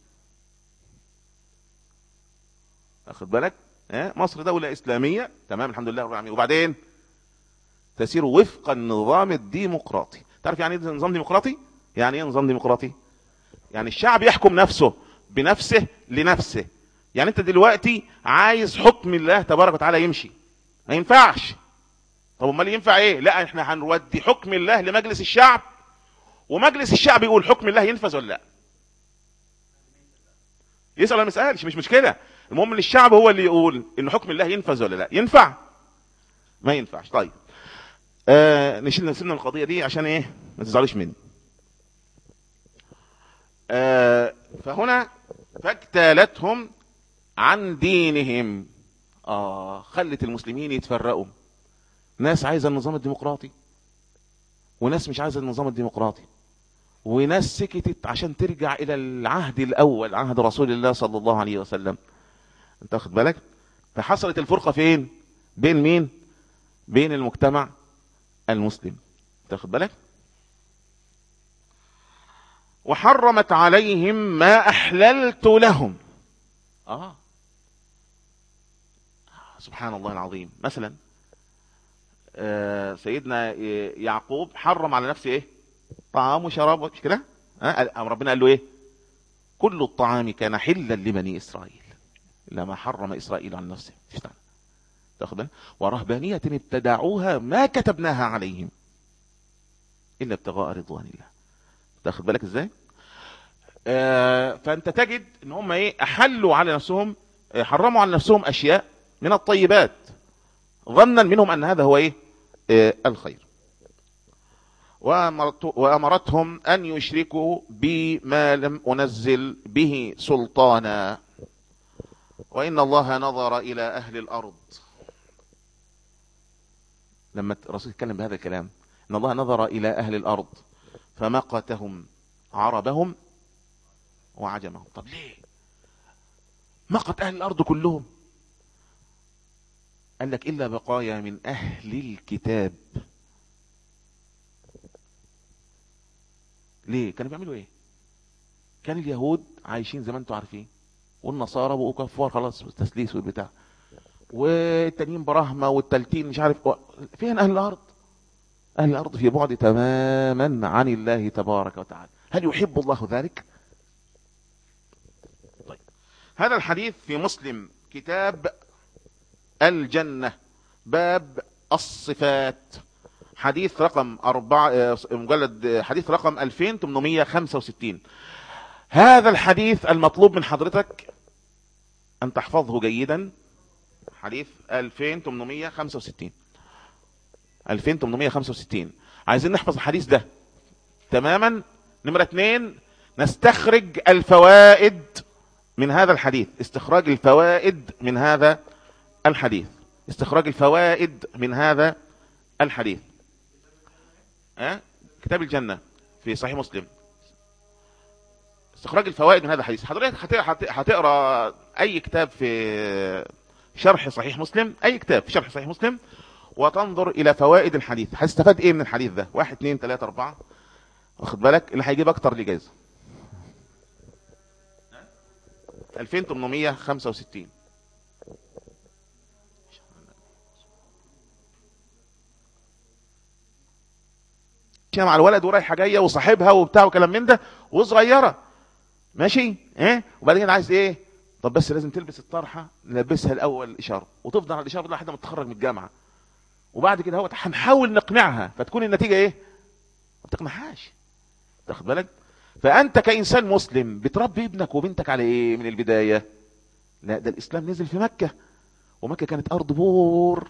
اخد بالك اه؟ مصر دولة اسلامية تمام الحمد لله رب العالمين وبعدين تسير وفق النظام الديمقراطي تعرف يعني ايه نظام ديمقراطي يعني ايه نظام ديمقراطي يعني الشعب يحكم نفسه بنفسه لنفسه يعني انت دلوقتي عايز حكم الله تبارك وتعالى يمشي ما ينفعش طب امال ينفع ايه لا احنا هنودي حكم الله لمجلس الشعب ومجلس الشعب يقول حكم الله ينفذ ولا لا يسأل ولا ما يسألش مش مشكلة المهم ان الشعب هو اللي يقول ان حكم الله ينفذ ولا لا ينفع ما ينفعش طيب آه نشيل نسيبنا من القضية دي عشان ايه ما تزعلوش مني آه فهنا فاجتالتهم عن دينهم اه خلت المسلمين يتفرقوا ناس عايزه النظام الديمقراطي وناس مش عايزه النظام الديمقراطي وناس سكتت عشان ترجع الى العهد الاول عهد رسول الله صلى الله عليه وسلم انت واخد بالك فحصلت الفرقه فين بين مين بين المجتمع المسلم انت واخد بالك وحرمت عليهم ما احللت لهم اه سبحان الله العظيم مثلا آه سيدنا يعقوب حرم على نفسه ايه طعام وشراب مش كده آه ربنا قال له ايه كل الطعام كان حلا لبني اسرائيل الا ما حرم اسرائيل عن نفسه تاخد بالك ورهبانية ابتدعوها ما كتبناها عليهم الا ابتغاء رضوان الله تاخد بالك ازاي آه فانت تجد ان هم ايه احلوا على نفسهم حرموا على نفسهم اشياء من الطيبات ظنا منهم ان هذا هو ايه آه الخير وأمرت وامرتهم ان يشركوا بما لم انزل به سلطانا وان الله نظر الى اهل الارض لما الرسول يتكلم بهذا الكلام ان الله نظر الى اهل الارض فمقتهم عربهم وعجمهم طب ليه مقت اهل الارض كلهم قال لك إلا بقايا من أهل الكتاب ليه كانوا بيعملوا ايه كان اليهود عايشين زي ما انتم عارفين والنصارى بقوا كفار خلاص تسليس والبتاع والتانيين براهمة والتالتين مش عارف فين اهل الارض اهل الارض في بعد تماما عن الله تبارك وتعالى هل يحب الله ذلك طيب هذا الحديث في مسلم كتاب الجنة باب الصفات حديث رقم أربعة مجلد حديث رقم 2865 هذا الحديث المطلوب من حضرتك أن تحفظه جيدا حديث 2865 2865 عايزين نحفظ الحديث ده تماما نمرة اثنين نستخرج الفوائد من هذا الحديث استخراج الفوائد من هذا الحديث استخراج الفوائد من هذا الحديث أه؟ كتاب الجنة في صحيح مسلم استخراج الفوائد من هذا الحديث حضرتك هتقرا اي كتاب في شرح صحيح مسلم اي كتاب في شرح صحيح مسلم وتنظر الى فوائد الحديث هتستفاد ايه من الحديث ده واحد اثنين ثلاثة اربعة واخد بالك اللي هيجيب اكتر ليه جايزة 2865 مع الولد ورايحه جايه وصاحبها وبتاع وكلام من ده وصغيره ماشي ايه وبعدين عايز ايه طب بس لازم تلبس الطرحه نلبسها الاول الاشاره وتفضل على الاشاره لحد ما تتخرج من الجامعه وبعد كده هو هنحاول نقنعها فتكون النتيجه ايه ما بتقنعهاش تاخد بالك فانت كانسان مسلم بتربي ابنك وبنتك على ايه من البدايه لا ده الاسلام نزل في مكه ومكه كانت ارض بور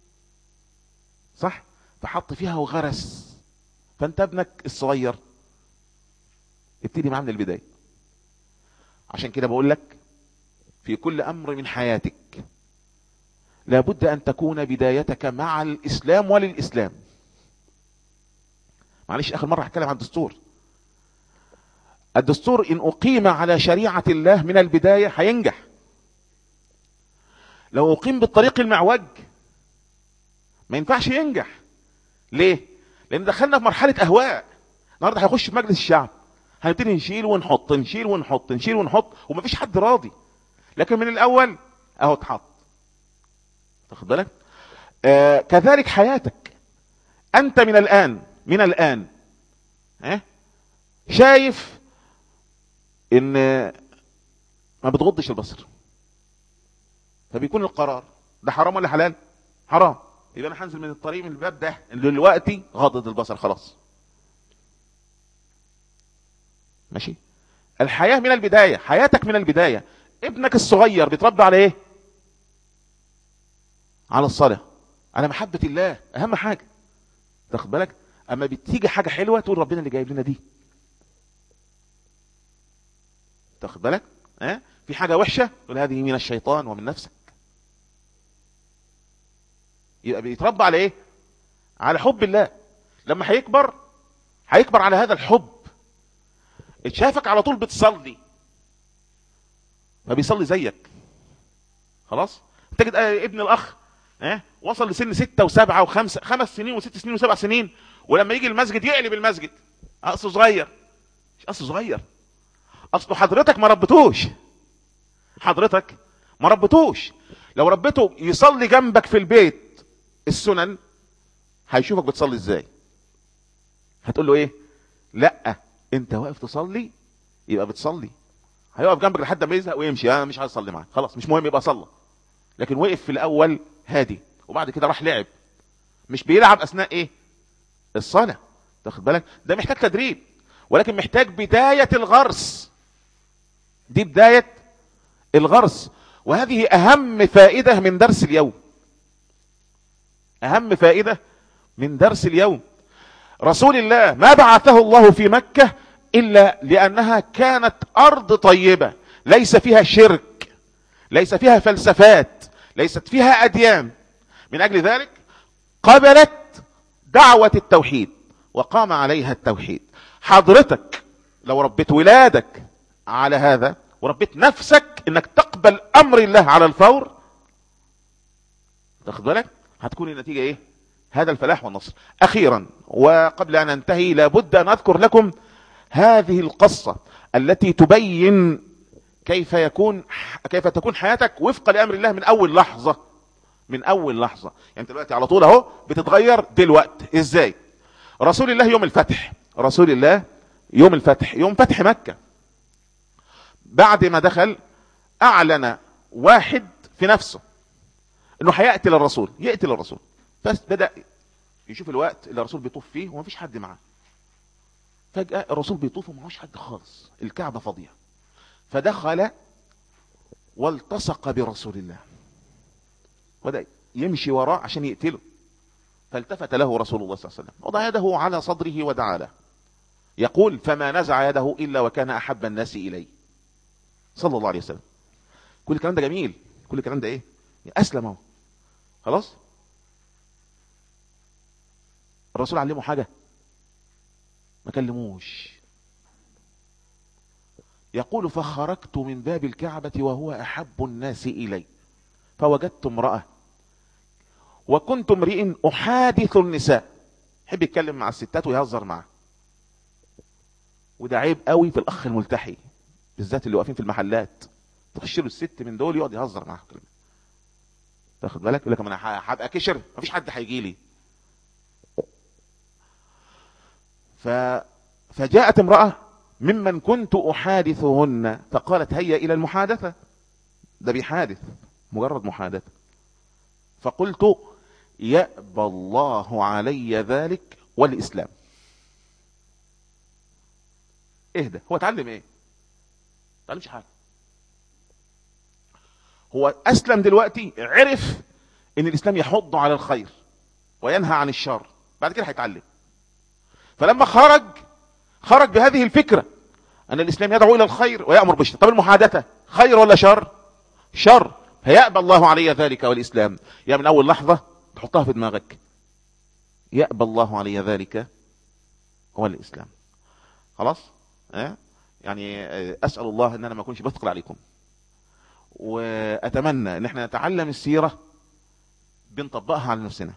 صح فحط فيها وغرس فانت ابنك الصغير ابتدي معاه من البدايه عشان كده بقول لك في كل امر من حياتك لابد ان تكون بدايتك مع الاسلام وللاسلام معلش اخر مره هتكلم عن الدستور الدستور ان اقيم على شريعه الله من البدايه هينجح لو اقيم بالطريق المعوج ما ينفعش ينجح ليه لان دخلنا في مرحله اهواء النهارده هيخش في مجلس الشعب هنبتدي نشيل ونحط نشيل ونحط نشيل ونحط ومفيش حد راضي لكن من الاول اهو اتحط تاخد بالك آه كذلك حياتك انت من الان من الان اه شايف ان ما بتغضش البصر فبيكون القرار ده حرام ولا حلال حرام يبقى انا هنزل من الطريق من الباب ده دلوقتي غضض البصر خلاص ماشي الحياة من البداية حياتك من البداية ابنك الصغير بيتربى على ايه على الصلاة على محبة الله اهم حاجة تاخد بالك اما بتيجي حاجة حلوة تقول ربنا اللي جايب لنا دي تاخد بالك اه؟ في حاجة وحشة تقول هذه من الشيطان ومن نفسك يبقى بيتربى على ايه على حب الله لما هيكبر هيكبر على هذا الحب اتشافك على طول بتصلي فبيصلي زيك خلاص تجد ابن الاخ اه؟ وصل لسن ستة وسبعة وخمسة خمس سنين وست سنين وسبع سنين ولما يجي المسجد يقلب المسجد اصله صغير مش اصله صغير اصله حضرتك ما ربتوش حضرتك ما ربتوش لو ربته يصلي جنبك في البيت السنن هيشوفك بتصلي ازاي هتقول له ايه لا انت واقف تصلي يبقى بتصلي هيقف جنبك لحد ما يزهق ويمشي انا مش عايز اصلي معاك خلاص مش مهم يبقى صلى لكن وقف في الاول هادي وبعد كده راح لعب مش بيلعب اثناء ايه الصلاه تاخد بالك ده محتاج تدريب ولكن محتاج بدايه الغرس دي بدايه الغرس وهذه اهم فائده من درس اليوم اهم فائده من درس اليوم رسول الله ما بعثه الله في مكه الا لانها كانت ارض طيبه ليس فيها شرك ليس فيها فلسفات ليست فيها اديان من اجل ذلك قبلت دعوه التوحيد وقام عليها التوحيد حضرتك لو ربيت ولادك على هذا وربيت نفسك انك تقبل امر الله على الفور تاخد بالك هتكون النتيجة ايه هذا الفلاح والنصر اخيرا وقبل ان انتهي لابد ان اذكر لكم هذه القصة التي تبين كيف يكون كيف تكون حياتك وفق لامر الله من اول لحظة من اول لحظة يعني انت دلوقتي على طول اهو بتتغير دلوقتي ازاي رسول الله يوم الفتح رسول الله يوم الفتح يوم فتح مكة بعد ما دخل اعلن واحد في نفسه انه هيقتل الرسول يقتل الرسول بس بدأ يشوف الوقت اللي الرسول بيطوف فيه ومفيش حد معاه فجأة الرسول بيطوف ومعهوش حد خالص الكعبة فاضية فدخل والتصق برسول الله بدأ يمشي وراه عشان يقتله فالتفت له رسول الله صلى الله عليه وسلم وضع يده على صدره ودعا له يقول فما نزع يده إلا وكان أحب الناس إليه صلى الله عليه وسلم كل الكلام ده جميل كل الكلام ده ايه اسلم اهو خلاص الرسول علمه حاجة ما كلموش يقول فخرجت من باب الكعبة وهو أحب الناس إلي فوجدت امرأة وكنت امرئ أحادث النساء يحب يتكلم مع الستات ويهزر معها وده عيب قوي في الأخ الملتحي بالذات اللي واقفين في المحلات تخش له الست من دول يقعد يهزر معاها كلمة تاخد بالك يقول لك انا هبقى كشر مفيش حد هيجي لي ف... فجاءت امرأة ممن كنت أحادثهن فقالت هيا إلى المحادثة ده بيحادث مجرد محادثة فقلت يأبى الله علي ذلك والإسلام اهدى هو اتعلم ايه اتعلمش حاجة هو اسلم دلوقتي عرف ان الاسلام يحض على الخير وينهى عن الشر بعد كده هيتعلم فلما خرج خرج بهذه الفكرة ان الاسلام يدعو الى الخير ويأمر بالشر طب المحادثة خير ولا شر شر فيأبى الله علي ذلك والاسلام يا من اول لحظة تحطها في دماغك يأبى الله علي ذلك هو الاسلام خلاص اه؟ يعني اسأل الله ان انا ما اكونش بثقل عليكم واتمنى ان احنا نتعلم السيرة بنطبقها على نفسنا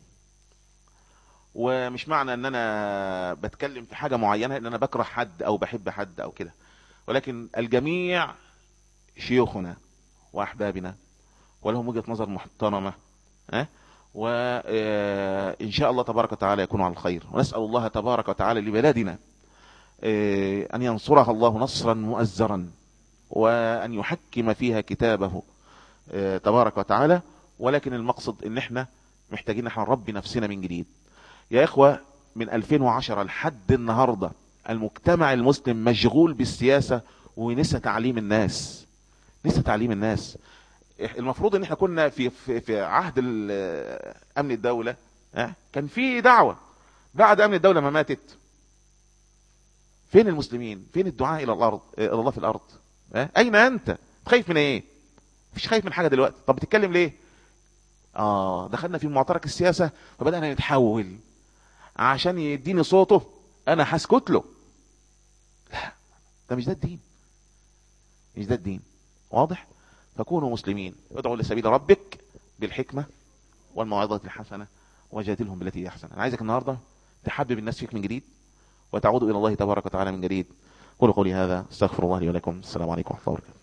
ومش معنى ان انا بتكلم في حاجة معينة ان انا بكره حد او بحب حد او كده ولكن الجميع شيوخنا واحبابنا ولهم وجهة نظر محترمة أه؟ وإن شاء الله تبارك وتعالى يكونوا على الخير ونسأل الله تبارك وتعالى لبلادنا أن ينصرها الله نصرا مؤزرا وأن يحكم فيها كتابه تبارك وتعالى ولكن المقصد ان احنا محتاجين احنا نربي نفسنا من جديد يا اخوة من 2010 لحد النهاردة المجتمع المسلم مشغول بالسياسة ونسى تعليم الناس نسى تعليم الناس المفروض ان احنا كنا في في, في عهد امن الدولة كان في دعوة بعد امن الدولة ما ماتت فين المسلمين فين الدعاء الى الارض الى الله في الارض اين انت خايف من ايه مفيش خايف من حاجة دلوقتي طب بتتكلم ليه اه دخلنا في معترك السياسة فبدأنا نتحول عشان يديني صوته انا هسكت له لا ده مش ده الدين مش ده الدين واضح فكونوا مسلمين ادعوا لسبيل ربك بالحكمة والموعظة الحسنة وجادلهم بالتي هي احسن انا عايزك النهاردة تحبب الناس فيك من جديد وتعودوا الى الله تبارك وتعالى من جديد قولوا قولي هذا استغفر الله لي ولكم السلام عليكم ورحمة الله وبركاته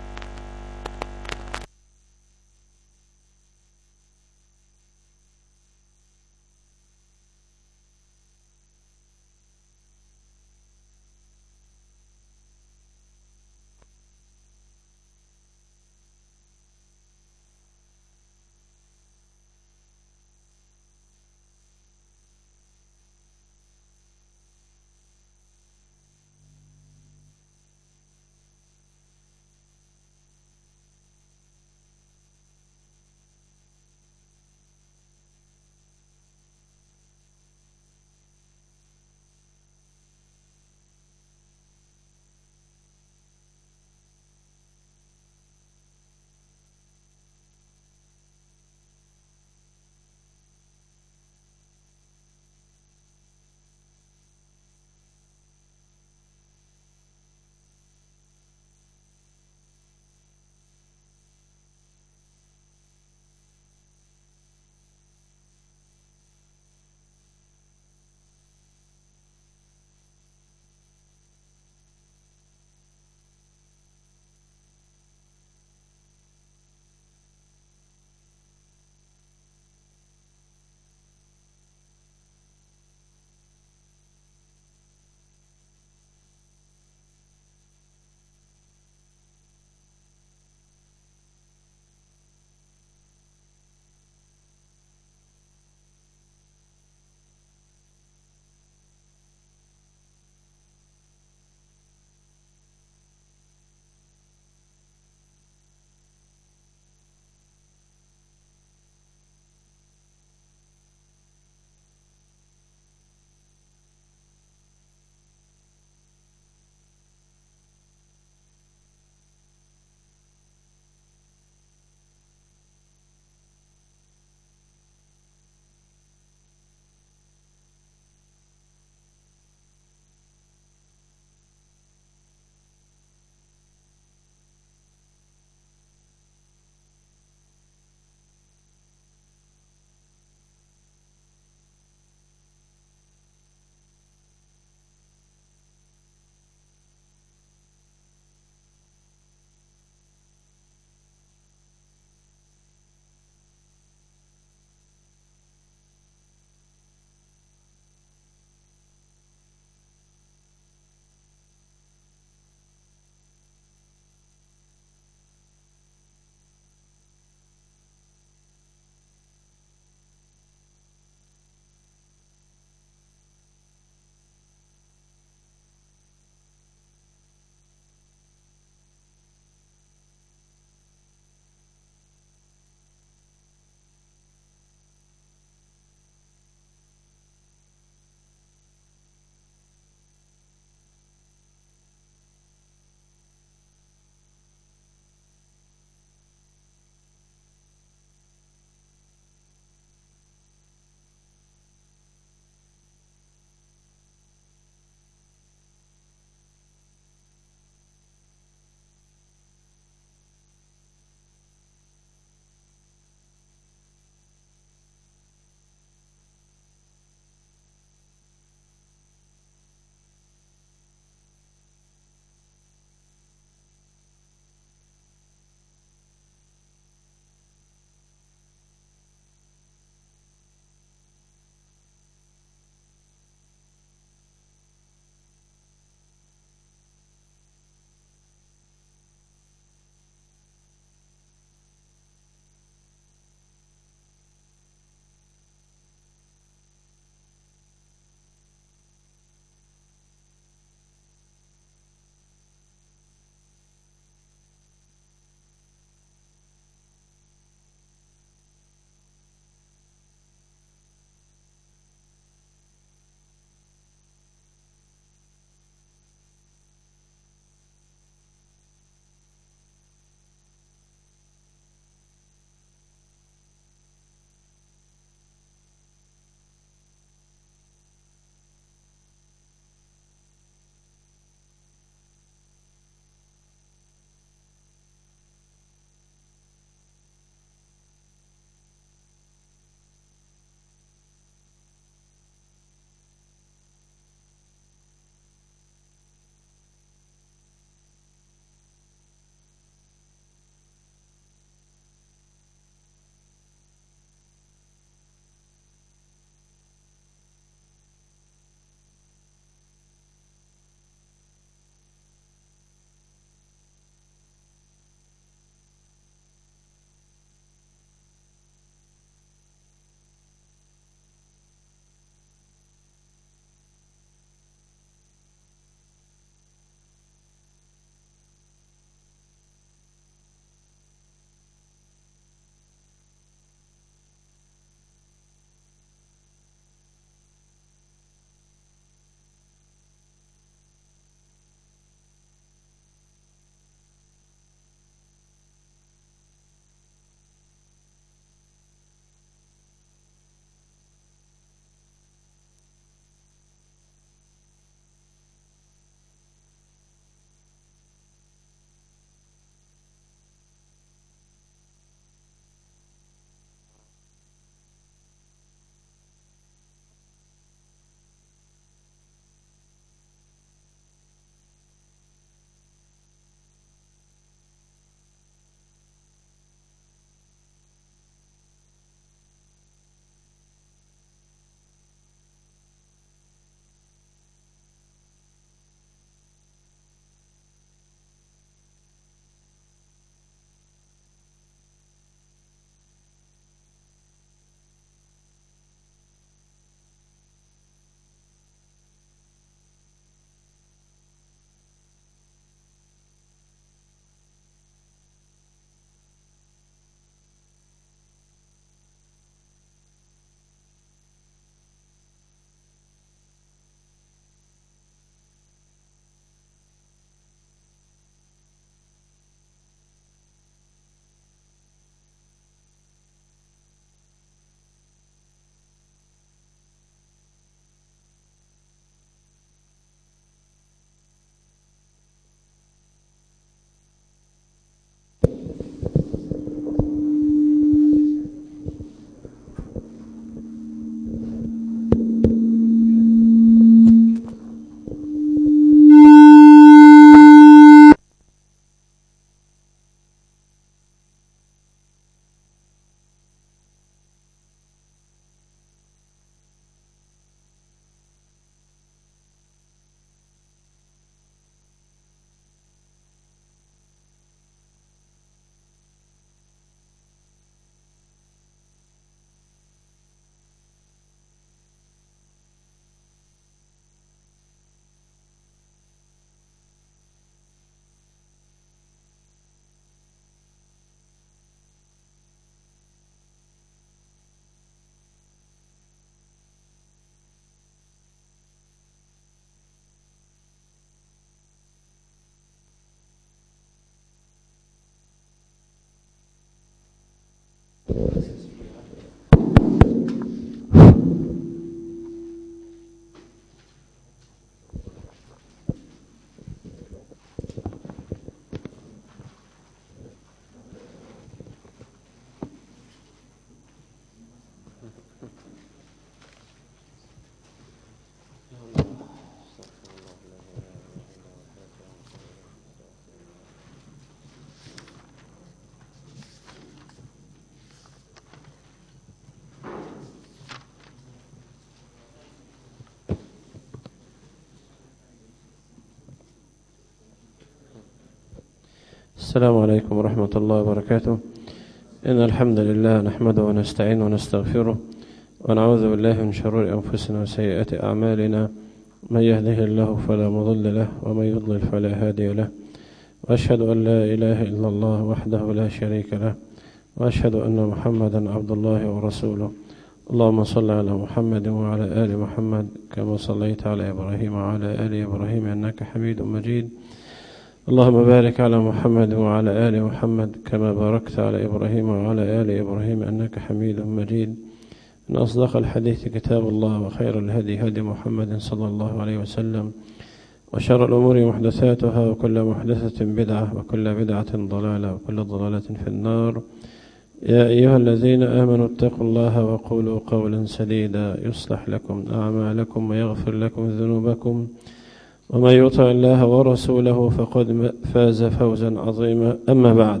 السلام عليكم ورحمة الله وبركاته إن الحمد لله نحمده ونستعين ونستغفره ونعوذ بالله من شرور أنفسنا وسيئات أعمالنا من يهده الله فلا مضل له ومن يضلل فلا هادي له وأشهد أن لا إله إلا الله وحده لا شريك له وأشهد أن محمدا عبد الله ورسوله اللهم صل على محمد وعلى آل محمد كما صليت على إبراهيم وعلى آل إبراهيم إنك حميد مجيد اللهم بارك على محمد وعلى آل محمد كما باركت على إبراهيم وعلى آل إبراهيم أنك حميد مجيد إن أصدق الحديث كتاب الله وخير الهدي هدي محمد صلى الله عليه وسلم وشر الأمور محدثاتها وكل محدثة بدعة وكل بدعة ضلالة وكل ضلالة في النار يا أيها الذين آمنوا اتقوا الله وقولوا قولا سديدا يصلح لكم أعمالكم ويغفر لكم ذنوبكم ومن يطع الله ورسوله فقد فاز فوزا عظيما أما بعد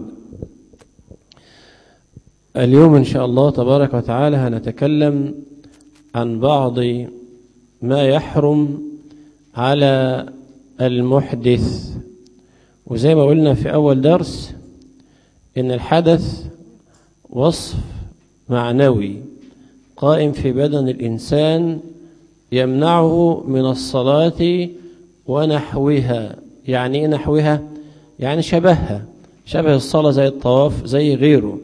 اليوم إن شاء الله تبارك وتعالى هنتكلم عن بعض ما يحرم على المحدث وزي ما قلنا في أول درس إن الحدث وصف معنوي قائم في بدن الإنسان يمنعه من الصلاة ونحوها يعني ايه نحوها يعني شبهها شبه الصلاة زي الطواف زي غيره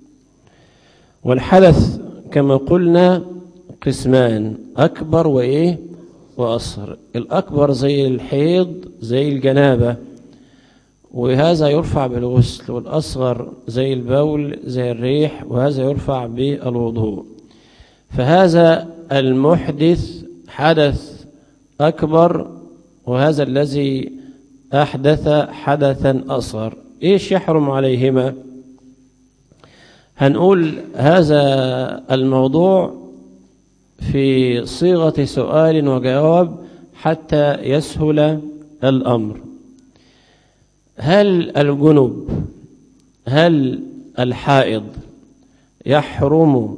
والحدث كما قلنا قسمان أكبر وإيه وأصغر الأكبر زي الحيض زي الجنابة وهذا يرفع بالغسل والأصغر زي البول زي الريح وهذا يرفع بالوضوء فهذا المحدث حدث أكبر وهذا الذي أحدث حدثا أصغر إيش يحرم عليهما هنقول هذا الموضوع في صيغة سؤال وجواب حتى يسهل الأمر هل الجنب هل الحائض يحرم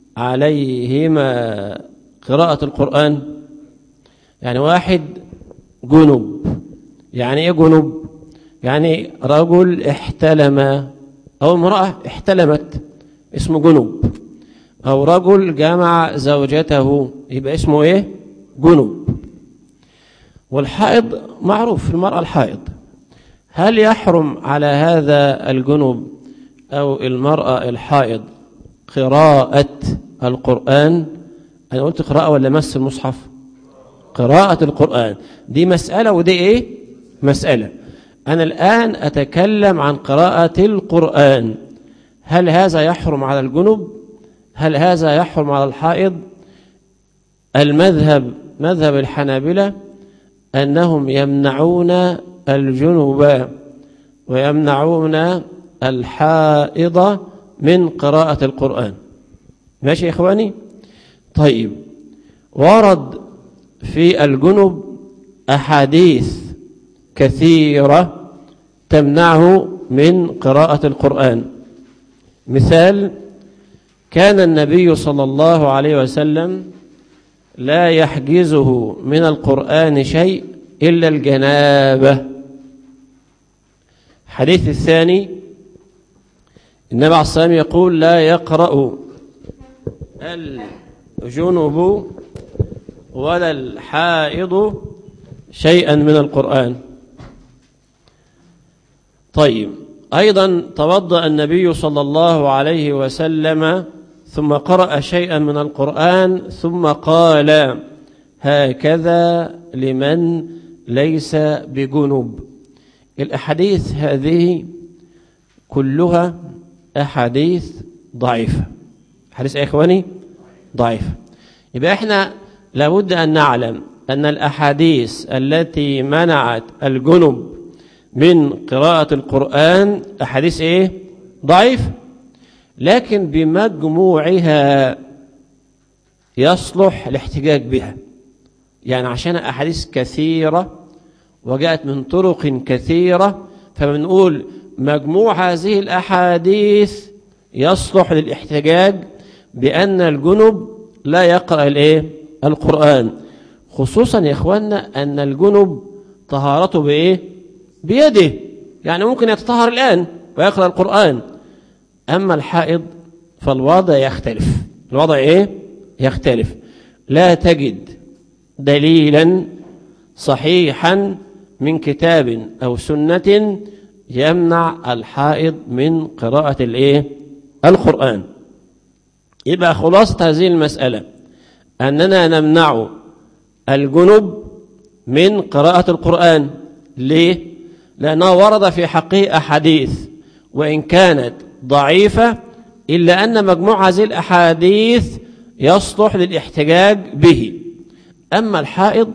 عليهما قراءة القرآن يعني واحد جنب يعني ايه جنب يعني رجل احتلم او امرأة احتلمت اسمه جنب او رجل جمع زوجته يبقى اسمه ايه جنب والحائض معروف المرأة الحائض هل يحرم على هذا الجنب او المرأة الحائض قراءة القرآن انا قلت قراءة ولا مس المصحف قراءة القرآن دي مسألة ودي ايه مسألة أنا الآن أتكلم عن قراءة القرآن هل هذا يحرم على الجنب هل هذا يحرم على الحائض المذهب مذهب الحنابلة أنهم يمنعون الجنوب ويمنعون الحائض من قراءة القرآن ماشي يا إخواني طيب ورد في الجنب أحاديث كثيرة تمنعه من قراءة القرآن مثال كان النبي صلى الله عليه وسلم لا يحجزه من القرآن شيء إلا الجنابة حديث الثاني النبي عليه الصلاة والسلام يقول لا يقرأ الجنب ولا الحائض شيئا من القرآن طيب أيضا توضأ النبي صلى الله عليه وسلم ثم قرأ شيئا من القرآن ثم قال هكذا لمن ليس بجنب الأحاديث هذه كلها أحاديث ضعيفة حديث يا إخواني ضعيفة يبقى إحنا لابد أن نعلم أن الأحاديث التي منعت الجنب من قراءة القرآن أحاديث إيه ضعيفة لكن بمجموعها يصلح الاحتجاج بها يعني عشان أحاديث كثيرة وجاءت من طرق كثيرة فبنقول مجموع هذه الأحاديث يصلح للاحتجاج بأن الجنب لا يقرأ الايه القرآن خصوصا يا إخواننا أن الجنب طهارته بإيه بيده يعني ممكن يتطهر الآن ويقرأ القرآن أما الحائض فالوضع يختلف الوضع إيه يختلف لا تجد دليلا صحيحا من كتاب أو سنة يمنع الحائض من قراءة الايه القرآن يبقى خلاصة هذه المسألة أننا نمنع الجنب من قراءة القرآن ليه؟ لأنه ورد في حقه أحاديث وإن كانت ضعيفة إلا أن مجموع هذه الأحاديث يصلح للاحتجاج به أما الحائض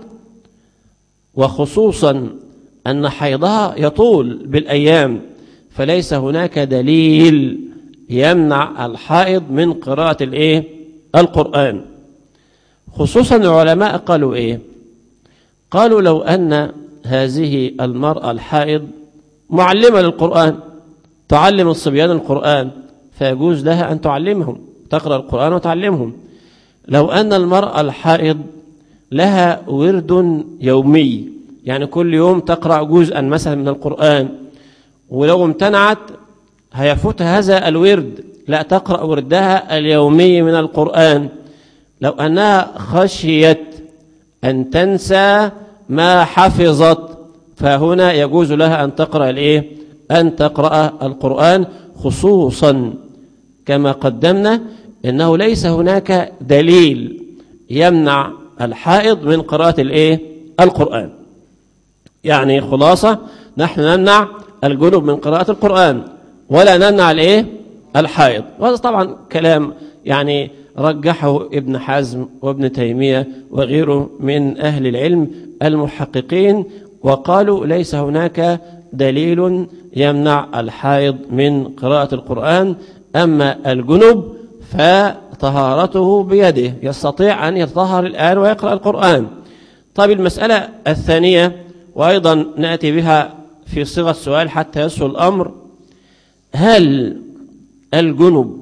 وخصوصا أن حيضها يطول بالأيام فليس هناك دليل يمنع الحائض من قراءة الإيه؟ القرآن خصوصا العلماء قالوا إيه قالوا لو أن هذه المرأة الحائض معلمة للقرآن تعلم الصبيان القرآن فيجوز لها أن تعلمهم تقرأ القرآن وتعلمهم لو أن المرأة الحائض لها ورد يومي يعني كل يوم تقرأ جزءا مثلا من القرآن ولو امتنعت هيفوت هذا الورد لا تقرأ وردها اليومي من القرآن لو أنها خشيت أن تنسى ما حفظت فهنا يجوز لها أن تقرأ الإيه؟ أن تقرأ القرآن خصوصا كما قدمنا إنه ليس هناك دليل يمنع الحائض من قراءة الإيه؟ القرآن يعني خلاصة نحن نمنع الجنوب من قراءة القرآن ولا نمنع الإيه؟ الحائض وهذا طبعا كلام يعني رجحه ابن حزم وابن تيمية وغيره من أهل العلم المحققين وقالوا ليس هناك دليل يمنع الحائض من قراءة القرآن أما الجنب فطهارته بيده يستطيع أن يتطهر الآن ويقرأ القرآن طيب المسألة الثانية وأيضا نأتي بها في صيغة سؤال حتى يسهل الأمر هل الجنب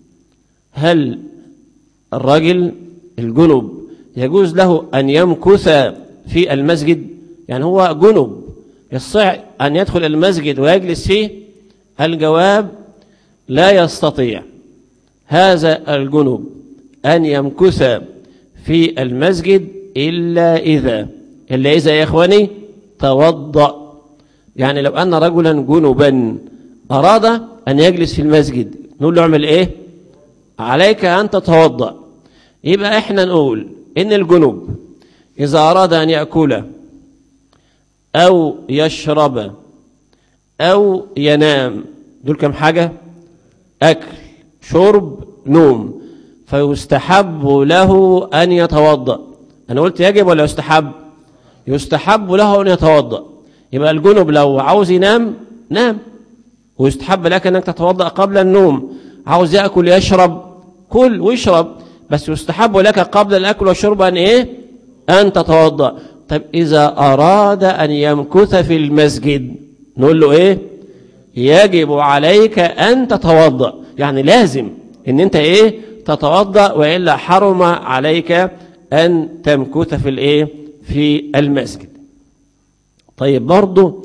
هل الرجل الجنب يجوز له أن يمكث في المسجد يعني هو جنب يستطيع أن يدخل المسجد ويجلس فيه الجواب لا يستطيع هذا الجنب أن يمكث في المسجد إلا إذا إلا إذا يا إخواني توضأ يعني لو أن رجلا جنبا أراد أن يجلس في المسجد نقول له اعمل إيه عليك أن تتوضأ يبقى إحنا نقول إن الجنوب إذا أراد أن يأكل أو يشرب أو ينام دول كم حاجة أكل شرب نوم فيستحب له أن يتوضأ أنا قلت يجب ولا يستحب يستحب له أن يتوضأ يبقى الجنب لو عاوز ينام نام ويستحب لك أنك تتوضأ قبل النوم عاوز يأكل يشرب كل واشرب بس يستحب لك قبل الأكل والشرب أن إيه أن تتوضأ طيب إذا أراد أن يمكث في المسجد نقول له إيه يجب عليك أن تتوضأ يعني لازم أن أنت إيه تتوضأ وإلا حرم عليك أن تمكث في الإيه في المسجد طيب برضو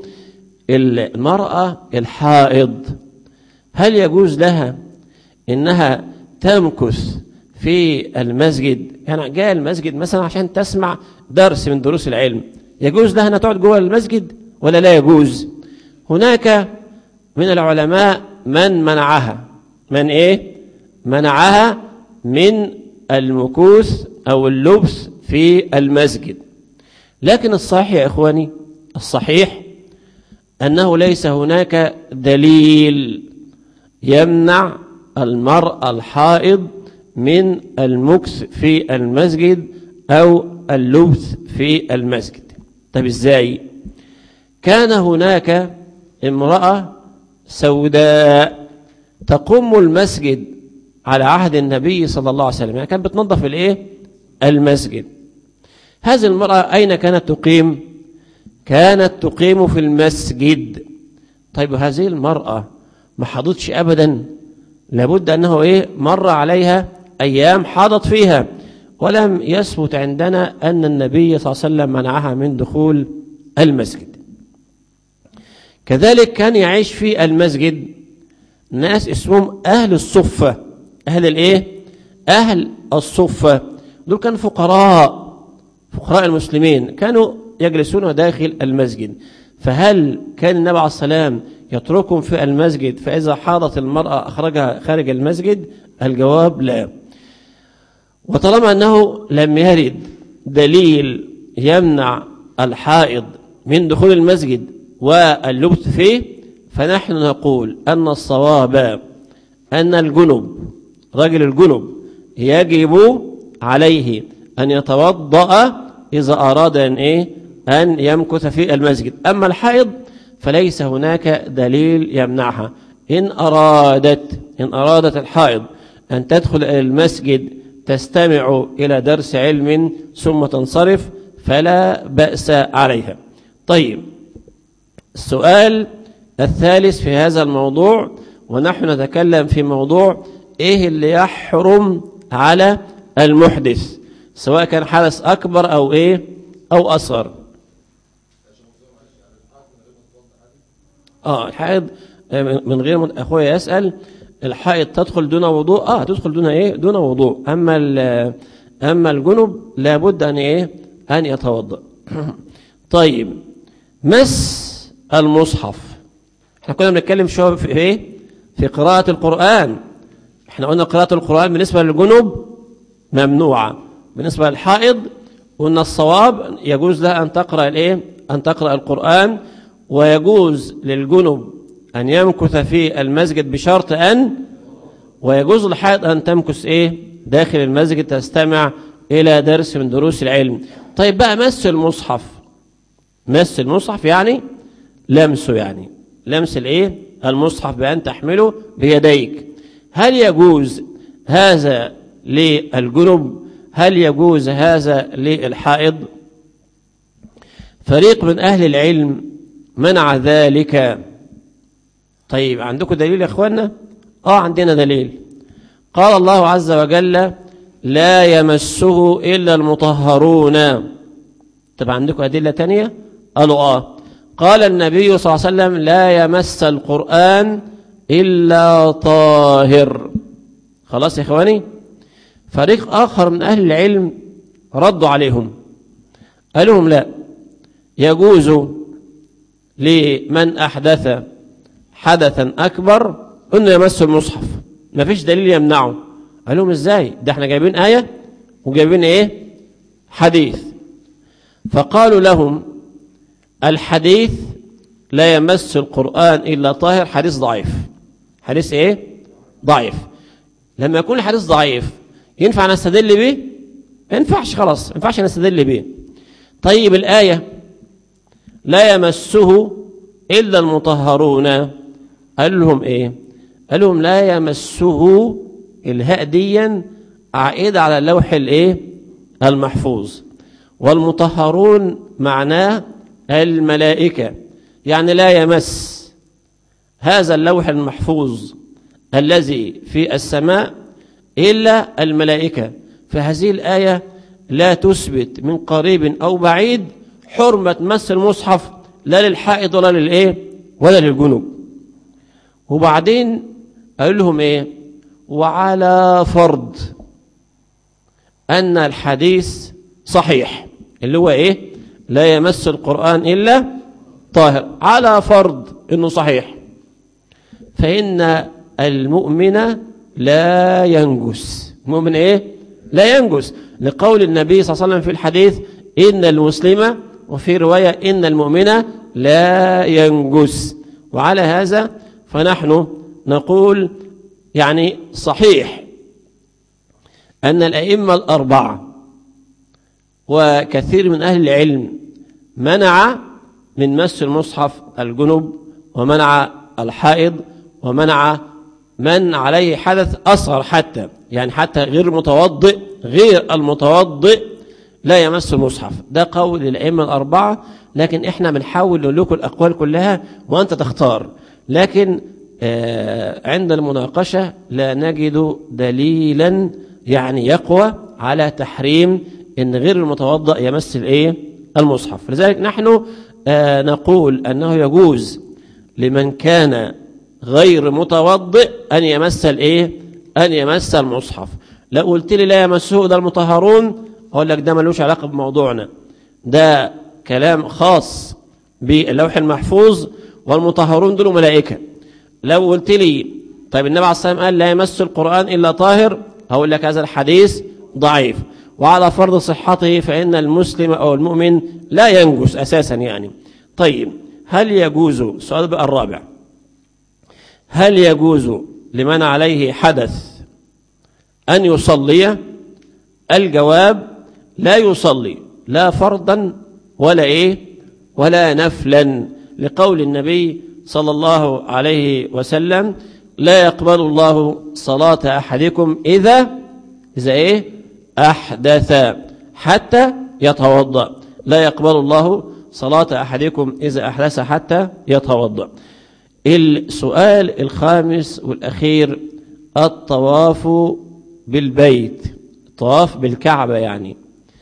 المرأة الحائض هل يجوز لها إنها تمكث في المسجد يعني جاء المسجد مثلا عشان تسمع درس من دروس العلم يجوز لها أن تقعد جوه المسجد ولا لا يجوز هناك من العلماء من منعها من إيه منعها من المكوث أو اللبس في المسجد لكن الصحيح يا إخواني الصحيح أنه ليس هناك دليل يمنع المرأة الحائض من المكث في المسجد أو اللبث في المسجد طب ازاي كان هناك امرأة سوداء تقوم المسجد على عهد النبي صلى الله عليه وسلم يعني كانت بتنظف الايه المسجد هذه المرأة أين كانت تقيم كانت تقيم في المسجد طيب هذه المرأة ما حضتش أبدا لابد أنه إيه مر عليها أيام حاضت فيها ولم يثبت عندنا أن النبي صلى الله عليه وسلم منعها من دخول المسجد كذلك كان يعيش في المسجد ناس اسمهم أهل الصفة أهل الإيه أهل الصفة دول كانوا فقراء فقراء المسلمين كانوا يجلسون داخل المسجد فهل كان النبي عليه السلام يتركهم في المسجد فإذا حاضت المرأة أخرجها خارج المسجد الجواب لا وطالما أنه لم يرد دليل يمنع الحائض من دخول المسجد واللبث فيه فنحن نقول أن الصواب أن الجنب رجل الجنب يجب عليه أن يتوضأ إذا أراد أن إيه أن يمكث في المسجد أما الحائض فليس هناك دليل يمنعها إن أرادت إن أرادت الحائض أن تدخل إلى المسجد تستمع إلى درس علم ثم تنصرف فلا بأس عليها طيب السؤال الثالث في هذا الموضوع ونحن نتكلم في موضوع إيه اللي يحرم على المحدث سواء كان حدث أكبر أو إيه أو أصغر آه الحائض من غير من أخويا يسأل الحائض تدخل دون وضوء آه تدخل دون إيه دون وضوء أما أما الجنب لابد أن إيه أن يتوضأ طيب مس المصحف احنا كنا بنتكلم شويه في ايه في قراءة القرآن احنا قلنا قراءة القرآن بالنسبة للجنوب ممنوعة بالنسبة للحائض قلنا الصواب يجوز لها أن تقرأ الايه أن تقرأ القرآن ويجوز للجنب أن يمكث في المسجد بشرط أن ويجوز للحائض أن تمكث ايه داخل المسجد تستمع إلى درس من دروس العلم طيب بقى مس المصحف مس المصحف يعني لمسه يعني لمس الايه المصحف بأن تحمله بيديك هل يجوز هذا للجنب هل يجوز هذا للحائض فريق من أهل العلم منع ذلك طيب عندكم دليل يا اخوانا اه عندنا دليل قال الله عز وجل لا يمسه إلا المطهرون طب عندكم أدلة تانية قالوا آه قال النبي صلى الله عليه وسلم لا يمس القرآن إلا طاهر خلاص يا إخواني فريق آخر من أهل العلم ردوا عليهم قالوا لهم لا يجوز لمن أحدث حدثا أكبر أنه يمس المصحف ما فيش دليل يمنعه قال لهم ازاي ده احنا جايبين آية وجايبين ايه حديث فقالوا لهم الحديث لا يمس القرآن إلا طاهر حديث ضعيف حديث ايه ضعيف لما يكون الحديث ضعيف ينفع نستدل به ما ينفعش خلاص ما ينفعش نستدل به طيب الآية لا يمسه إلا المطهرون قال لهم ايه قال لهم لا يمسه الهاء ديا عائدة على اللوح الايه المحفوظ والمطهرون معناه الملائكة يعني لا يمس هذا اللوح المحفوظ الذي في السماء إلا الملائكة فهذه الآية لا تثبت من قريب أو بعيد حرمة مس المصحف لا للحائض ولا للإيه ولا للجنوب وبعدين قال لهم إيه وعلى فرض أن الحديث صحيح اللي هو إيه لا يمس القرآن إلا طاهر على فرض أنه صحيح فإن المؤمن لا ينجس المؤمن إيه لا ينجس لقول النبي صلى الله عليه وسلم في الحديث إن المسلم وفي رواية إن المؤمن لا ينجس وعلى هذا فنحن نقول يعني صحيح أن الأئمة الأربعة وكثير من أهل العلم منع من مس المصحف الجنب ومنع الحائض ومنع من عليه حدث أصغر حتى يعني حتى غير متوضئ غير المتوضئ لا يمس المصحف ده قول الأئمة الأربعة لكن احنا بنحاول نقول لكم الأقوال كلها وأنت تختار لكن آه عند المناقشة لا نجد دليلا يعني يقوى على تحريم ان غير المتوضأ يمس الايه المصحف لذلك نحن آه نقول انه يجوز لمن كان غير متوضئ ان يمس الايه ان يمس المصحف لو قلت لي لا يمسه ده المطهرون اقول لك ده ملوش علاقه بموضوعنا ده كلام خاص باللوح المحفوظ والمطهرون دول ملائكه لو قلت لي طيب النبي عليه الصلاه والسلام قال لا يمس القران الا طاهر هقول لك هذا الحديث ضعيف وعلى فرض صحته فإن المسلم أو المؤمن لا ينجس أساسا يعني طيب هل يجوز السؤال بقى الرابع هل يجوز لمن عليه حدث أن يصلي الجواب لا يصلي لا فرضا ولا إيه ولا نفلا لقول النبي صلى الله عليه وسلم لا يقبل الله صلاة أحدكم إذا إذا إيه أحدث حتى يتوضأ لا يقبل الله صلاة أحدكم إذا أحدث حتى يتوضأ السؤال الخامس والأخير الطواف بالبيت الطواف بالكعبة يعني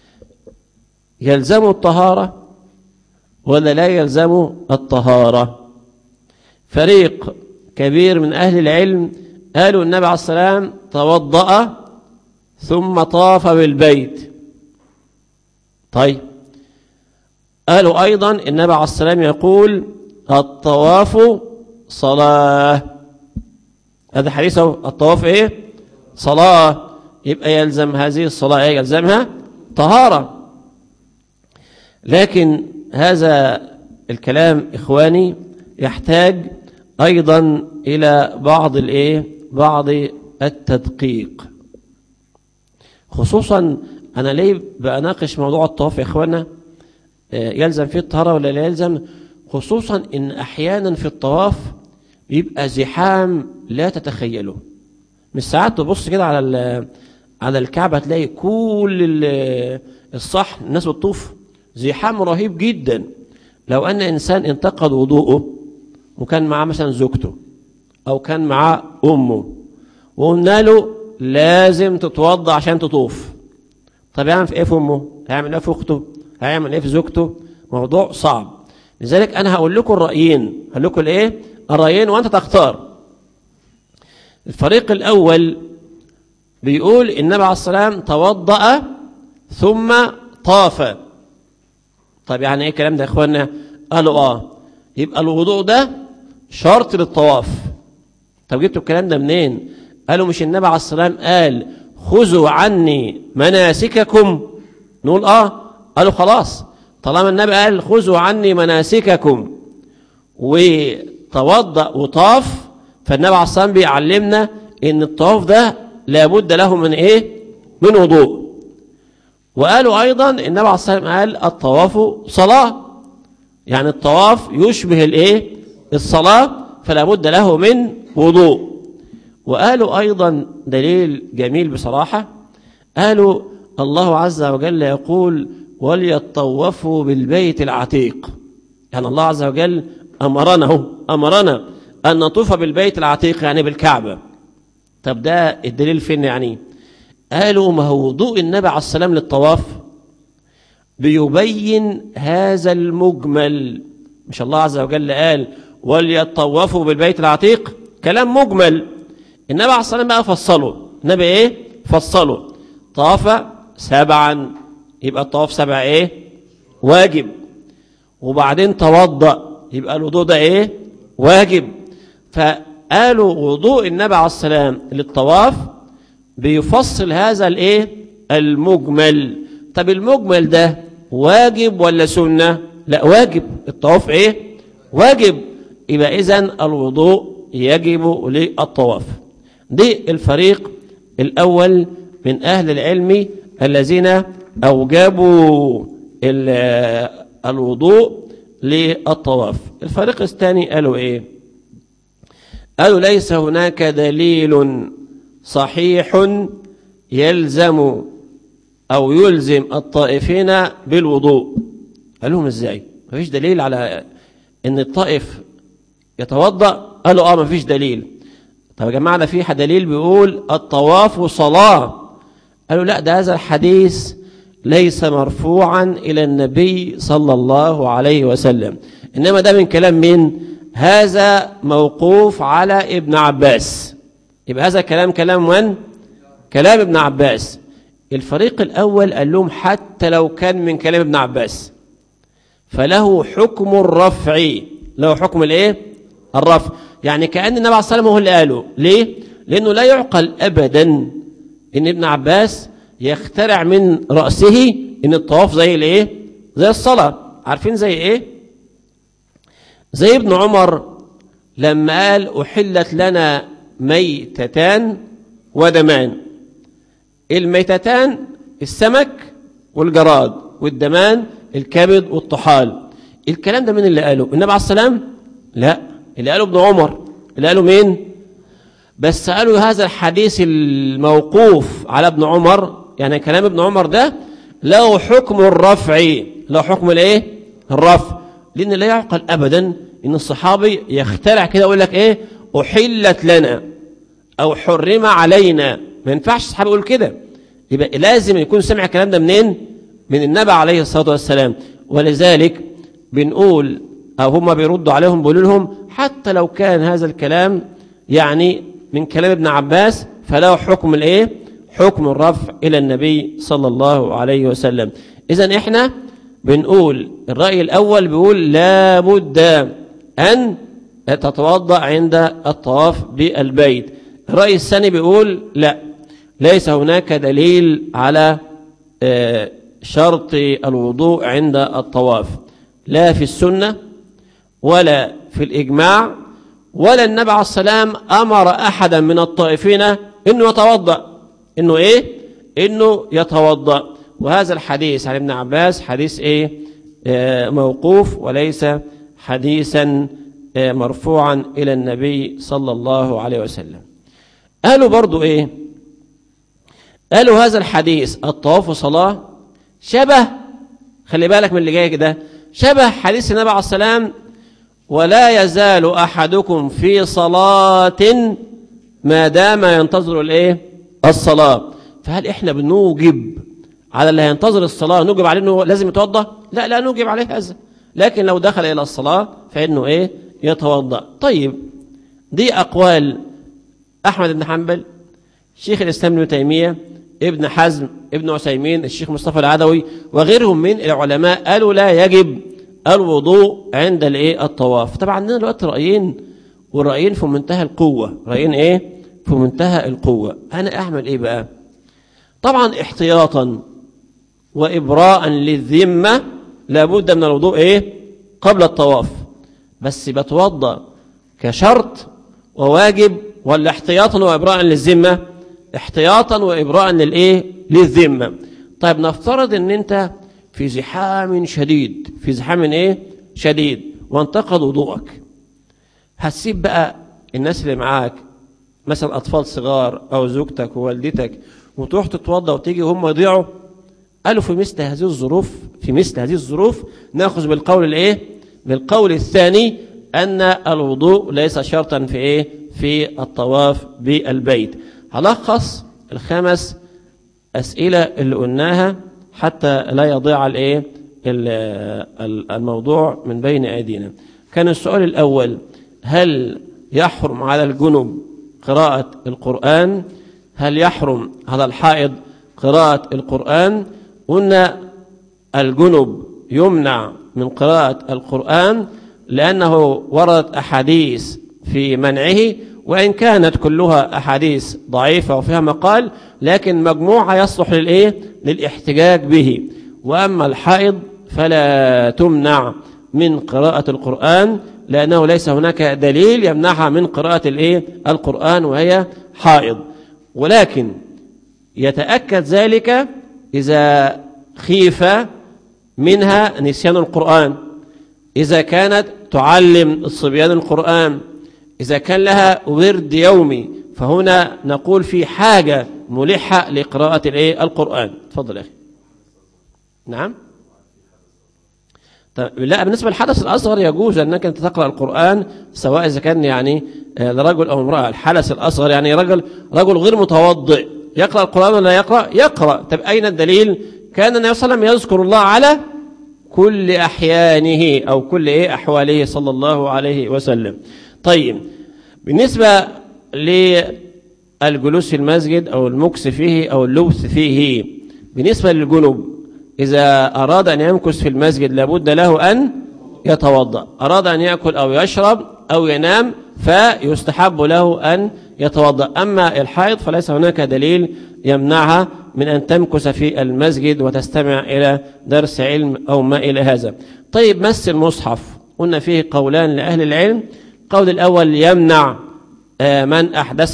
يلزم الطهارة ولا لا يلزم الطهارة فريق كبير من أهل العلم قالوا النبي عليه السلام توضأ ثم طاف بالبيت طيب قالوا أيضا النبي عليه السلام يقول الطواف صلاة هذا حديث الطواف ايه صلاة يبقى يلزم هذه الصلاة ايه يلزمها طهارة لكن هذا الكلام إخواني يحتاج أيضا إلى بعض الايه بعض التدقيق خصوصا أنا ليه بأناقش موضوع الطواف يا إخوانا يلزم فيه الطهارة ولا لا يلزم خصوصا إن أحيانا في الطواف بيبقى زحام لا تتخيله مش ساعات تبص كده على على الكعبة تلاقي كل الصحن الناس بتطوف زحام رهيب جدا لو أن إنسان انتقد وضوءه وكان معاه مثلا زوجته أو كان معاه أمه وقلنا له لازم تتوضا عشان تطوف طب يعمل في ايه في امه هيعمل ايه في اخته هيعمل ايه في زوجته موضوع صعب لذلك انا هقول لكم الرايين هقول لكم الايه الرايين وانت تختار الفريق الاول بيقول النبي عليه السلام توضا ثم طاف طب يعني ايه الكلام ده يا اخوانا قالوا اه يبقى الوضوء ده شرط للطواف طب جبتوا الكلام ده منين قالوا مش النبي عليه السلام قال خذوا عني مناسككم نقول اه قالوا خلاص طالما النبي قال خذوا عني مناسككم وتوضأ وطاف فالنبي عليه السلام بيعلمنا ان الطواف ده لابد له من ايه من وضوء وقالوا ايضا النبي عليه السلام قال الطواف صلاة يعني الطواف يشبه الايه الصلاة فلا بد له من وضوء وقالوا أيضا دليل جميل بصراحة قالوا الله عز وجل يقول وليطوفوا بالبيت العتيق يعني الله عز وجل أمرنا هو أمرنا أن نطوف بالبيت العتيق يعني بالكعبة طب ده الدليل فين يعني قالوا ما هو وضوء النبي عليه السلام للطواف بيبين هذا المجمل مش الله عز وجل قال وليطوفوا بالبيت العتيق كلام مجمل النبي عليه الصلاه والسلام بقى فصله النبي ايه فصله طاف سبعا يبقى الطواف سبع ايه واجب وبعدين توضأ يبقى الوضوء ده ايه واجب فقالوا وضوء النبي عليه السلام للطواف بيفصل هذا الايه المجمل طب المجمل ده واجب ولا سنة لا واجب الطواف ايه واجب يبقى اذا الوضوء يجب للطواف دي الفريق الأول من أهل العلم الذين أوجبوا الوضوء للطواف الفريق الثاني قالوا إيه قالوا ليس هناك دليل صحيح يلزم أو يلزم الطائفين بالوضوء قال لهم إزاي مفيش دليل على أن الطائف يتوضأ قالوا آه مفيش دليل طب يا جماعة ده في دليل بيقول الطواف صلاة قالوا لا ده هذا الحديث ليس مرفوعا إلى النبي صلى الله عليه وسلم إنما ده من كلام مين هذا موقوف على ابن عباس يبقى هذا كلام كلام من كلام ابن عباس الفريق الأول قال لهم حتى لو كان من كلام ابن عباس فله حكم الرفع له حكم الايه الرفع يعني كأن النبي عليه الصلاة والسلام هو اللي قاله ليه لأنه لا يعقل أبدا إن ابن عباس يخترع من رأسه إن الطواف زي الايه زي الصلاة عارفين زي ايه زي ابن عمر لما قال أحلت لنا ميتتان ودمان الميتتان السمك والجراد والدمان الكبد والطحال الكلام ده من اللي قاله النبي عليه السلام لا اللي قاله ابن عمر اللي قاله مين بس قالوا هذا الحديث الموقوف على ابن عمر يعني كلام ابن عمر ده له حكم الرفع له حكم الايه الرفع لان لا يعقل ابدا ان الصحابي يخترع كده يقول لك ايه احلت لنا او حرم علينا ما ينفعش الصحابي يقول كده يبقى لازم يكون سمع الكلام ده منين من النبي عليه الصلاه والسلام ولذلك بنقول او هم بيردوا عليهم بيقولوا لهم حتى لو كان هذا الكلام يعني من كلام ابن عباس فله حكم الايه حكم الرفع الى النبي صلى الله عليه وسلم اذا احنا بنقول الراي الاول بيقول لا بد ان تتوضا عند الطواف بالبيت الراي الثاني بيقول لا ليس هناك دليل على شرط الوضوء عند الطواف لا في السنه ولا في الاجماع ولا النبي عليه السلام امر احدا من الطائفين انه يتوضا انه ايه انه يتوضا وهذا الحديث عن ابن عباس حديث ايه آه موقوف وليس حديثا آه مرفوعا الى النبي صلى الله عليه وسلم قالوا برضو ايه قالوا هذا الحديث الطواف صلاه شبه خلي بالك من اللي جاي كده شبه حديث النبي عليه السلام ولا يزال احدكم في صلاه ما دام ينتظر الايه الصلاه فهل احنا بنوجب على اللي هينتظر الصلاه نوجب عليه انه لازم يتوضا لا لا نوجب عليه هذا لكن لو دخل الى الصلاه فانه ايه يتوضا طيب دي اقوال احمد بن حنبل شيخ الاسلام ابن تيميه ابن حزم ابن عثيمين الشيخ مصطفى العدوي وغيرهم من العلماء قالوا لا يجب الوضوء عند الايه الطواف طبعا عندنا دلوقتي رايين والرايين في منتهى القوه رايين ايه في منتهى القوه انا اعمل ايه بقى طبعا احتياطا وابراء للذمه لابد من الوضوء ايه قبل الطواف بس بتوضا كشرط وواجب ولا احتياطا وابراء للذمه احتياطا وابراء للايه للذمه طيب نفترض ان انت في زحام شديد في زحام ايه شديد وانتقد وضوءك هتسيب بقى الناس اللي معاك مثلا اطفال صغار او زوجتك ووالدتك وتروح تتوضا وتيجي وهم يضيعوا قالوا في مثل هذه الظروف في مثل هذه الظروف ناخذ بالقول الايه بالقول الثاني ان الوضوء ليس شرطا في ايه في الطواف بالبيت هلخص الخمس اسئله اللي قلناها حتى لا يضيع الايه الموضوع من بين ايدينا كان السؤال الاول هل يحرم على الجنب قراءه القران هل يحرم على الحائض قراءه القران قلنا الجنب يمنع من قراءه القران لانه وردت احاديث في منعه وإن كانت كلها أحاديث ضعيفة وفيها مقال لكن مجموعة يصلح للإيه؟ للاحتجاج به وأما الحائض فلا تمنع من قراءة القرآن لأنه ليس هناك دليل يمنعها من قراءة الإيه؟ القرآن وهي حائض ولكن يتأكد ذلك إذا خيف منها نسيان القرآن إذا كانت تعلم الصبيان القرآن إذا كان لها ورد يومي فهنا نقول في حاجة ملحة لقراءة الإيه؟ القرآن تفضل يا أخي نعم طيب لا بالنسبة للحدث الأصغر يجوز أنك أنت تقرأ القرآن سواء إذا كان يعني آه، لرجل أو امرأة الحدث الأصغر يعني رجل رجل غير متوضئ يقرأ القرآن ولا يقرأ يقرأ طب أين الدليل كان النبي صلى الله عليه وسلم يذكر الله على كل أحيانه أو كل إيه أحواله صلى الله عليه وسلم طيب بالنسبة للجلوس في المسجد أو المكس فيه أو اللبث فيه بالنسبة للجنب إذا أراد أن يمكث في المسجد لابد له أن يتوضأ أراد أن يأكل أو يشرب أو ينام فيستحب له أن يتوضأ أما الحائض فليس هناك دليل يمنعها من أن تمكث في المسجد وتستمع إلى درس علم أو ما إلى هذا طيب مس المصحف قلنا فيه قولان لأهل العلم القول الأول يمنع آه، من أحدث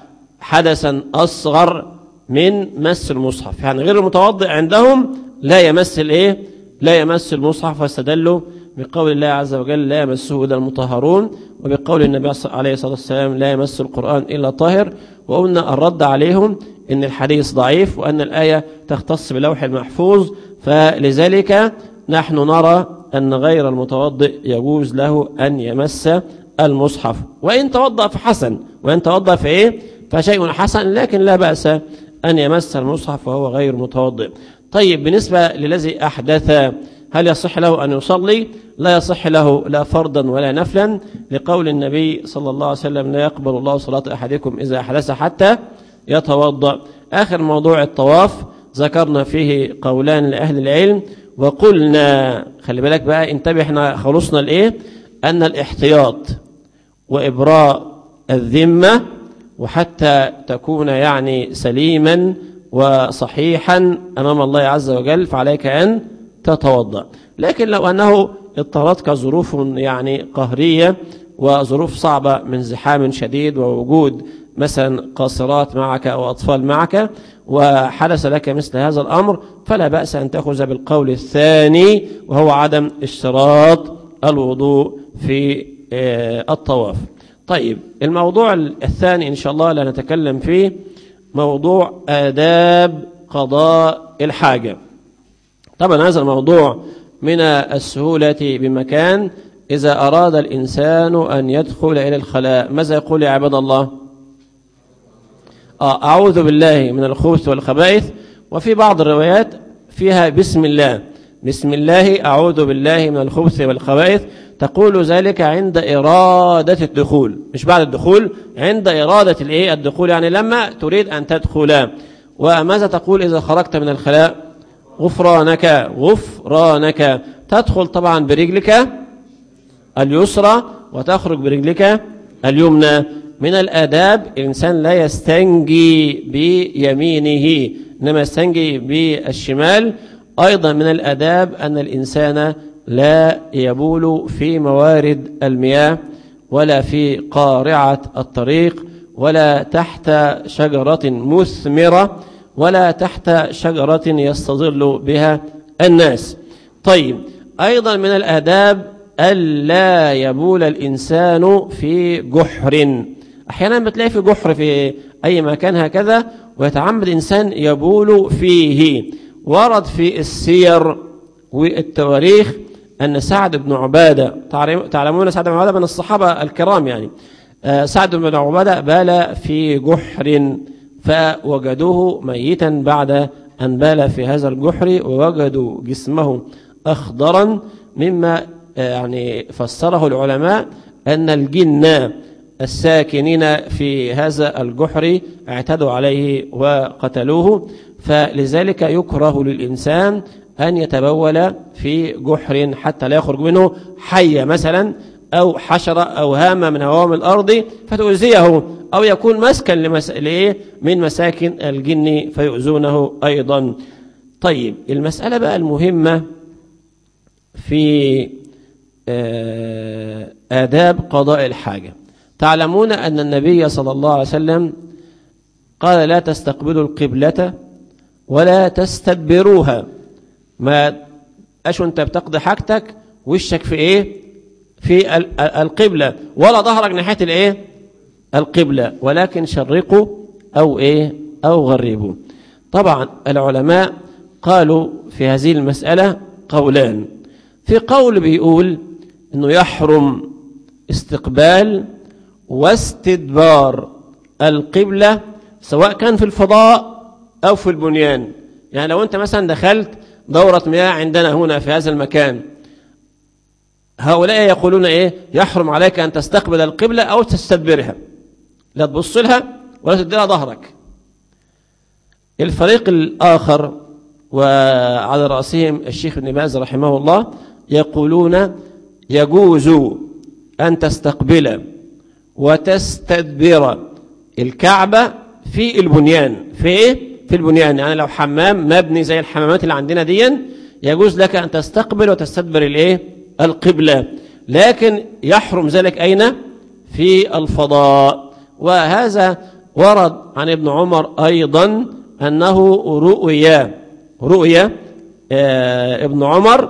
حدثا أصغر من مس المصحف يعني غير المتوضئ عندهم لا يمس الايه لا يمس المصحف واستدلوا بقول الله عز وجل لا يمسه الا المطهرون وبقول النبي عليه الصلاه والسلام لا يمس القران الا طاهر وقلنا الرد عليهم ان الحديث ضعيف وان الايه تختص بلوح المحفوظ فلذلك نحن نرى ان غير المتوضئ يجوز له ان يمس المصحف وان توضا فحسن وان توضا فايه فشيء حسن لكن لا باس ان يمس المصحف وهو غير متوضئ طيب بالنسبة للذي أحدث هل يصح له أن يصلي لا يصح له لا فرضا ولا نفلا لقول النبي صلى الله عليه وسلم لا يقبل الله صلاة أحدكم إذا أحدث حتى يتوضأ آخر موضوع الطواف ذكرنا فيه قولان لأهل العلم وقلنا خلي بالك بقى انتبه احنا خلصنا الايه أن الاحتياط وإبراء الذمة وحتى تكون يعني سليما وصحيحا أمام الله عز وجل فعليك أن تتوضأ لكن لو أنه اضطرتك ظروف يعني قهرية وظروف صعبة من زحام شديد ووجود مثلا قاصرات معك أو أطفال معك وحدث لك مثل هذا الأمر فلا بأس أن تأخذ بالقول الثاني وهو عدم اشتراط الوضوء في آه، الطواف طيب الموضوع الثاني إن شاء الله لا نتكلم فيه موضوع آداب قضاء الحاجة طبعا هذا الموضوع من السهولة بمكان إذا أراد الإنسان أن يدخل إلى الخلاء ماذا يقول يا عباد الله آه أعوذ بالله من الخبث والخبائث وفي بعض الروايات فيها بسم الله بسم الله أعوذ بالله من الخبث والخبائث تقول ذلك عند إرادة الدخول مش بعد الدخول عند إرادة الإيه الدخول يعني لما تريد أن تدخل وماذا تقول إذا خرجت من الخلاء غفرانك غفرانك تدخل طبعا برجلك اليسرى وتخرج برجلك اليمنى من الآداب الإنسان لا يستنجي بيمينه إنما يستنجي بالشمال أيضا من الآداب أن الإنسان لا يبول في موارد المياه ولا في قارعة الطريق ولا تحت شجرة مثمرة ولا تحت شجرة يستظل بها الناس طيب أيضا من الآداب ألا يبول الإنسان في جحر أحيانا بتلاقي في جحر في أي مكان هكذا ويتعمد إنسان يبول فيه ورد في السير والتواريخ أن سعد بن عبادة تعلمون سعد بن عبادة من الصحابة الكرام يعني سعد بن عبادة بال في جحر فوجدوه ميتا بعد أن بال في هذا الجحر ووجدوا جسمه أخضرا مما يعني فسره العلماء أن الجن الساكنين في هذا الجحر اعتدوا عليه وقتلوه فلذلك يكره للإنسان أن يتبول في جحر حتى لا يخرج منه حية مثلا أو حشرة أو هامة من هوام الأرض فتؤذيه أو يكون مسكا لمس... من مساكن الجن فيؤذونه أيضا طيب المسألة بقى المهمة في آداب قضاء الحاجة تعلمون أن النبي صلى الله عليه وسلم قال لا تستقبلوا القبلة ولا تستدبروها ما أشو أنت بتقضي حاجتك وشك في إيه في ال- ال- القبلة ولا ظهرك ناحية الإيه القبلة ولكن شرقوا أو إيه أو غربوا طبعا العلماء قالوا في هذه المسألة قولان في قول بيقول أنه يحرم استقبال واستدبار القبلة سواء كان في الفضاء أو في البنيان يعني لو أنت مثلا دخلت دورة مياه عندنا هنا في هذا المكان هؤلاء يقولون إيه يحرم عليك أن تستقبل القبلة أو تستدبرها لا تبص لها ولا تديرها ظهرك الفريق الآخر وعلى رأسهم الشيخ ابن باز رحمه الله يقولون يجوز أن تستقبل وتستدبر الكعبة في البنيان في إيه؟ في البنيان يعني لو حمام مبني زي الحمامات اللي عندنا دي يجوز لك أن تستقبل وتستدبر الإيه؟ القبلة لكن يحرم ذلك أين؟ في الفضاء وهذا ورد عن ابن عمر أيضا أنه رؤيا رؤيا آه ابن عمر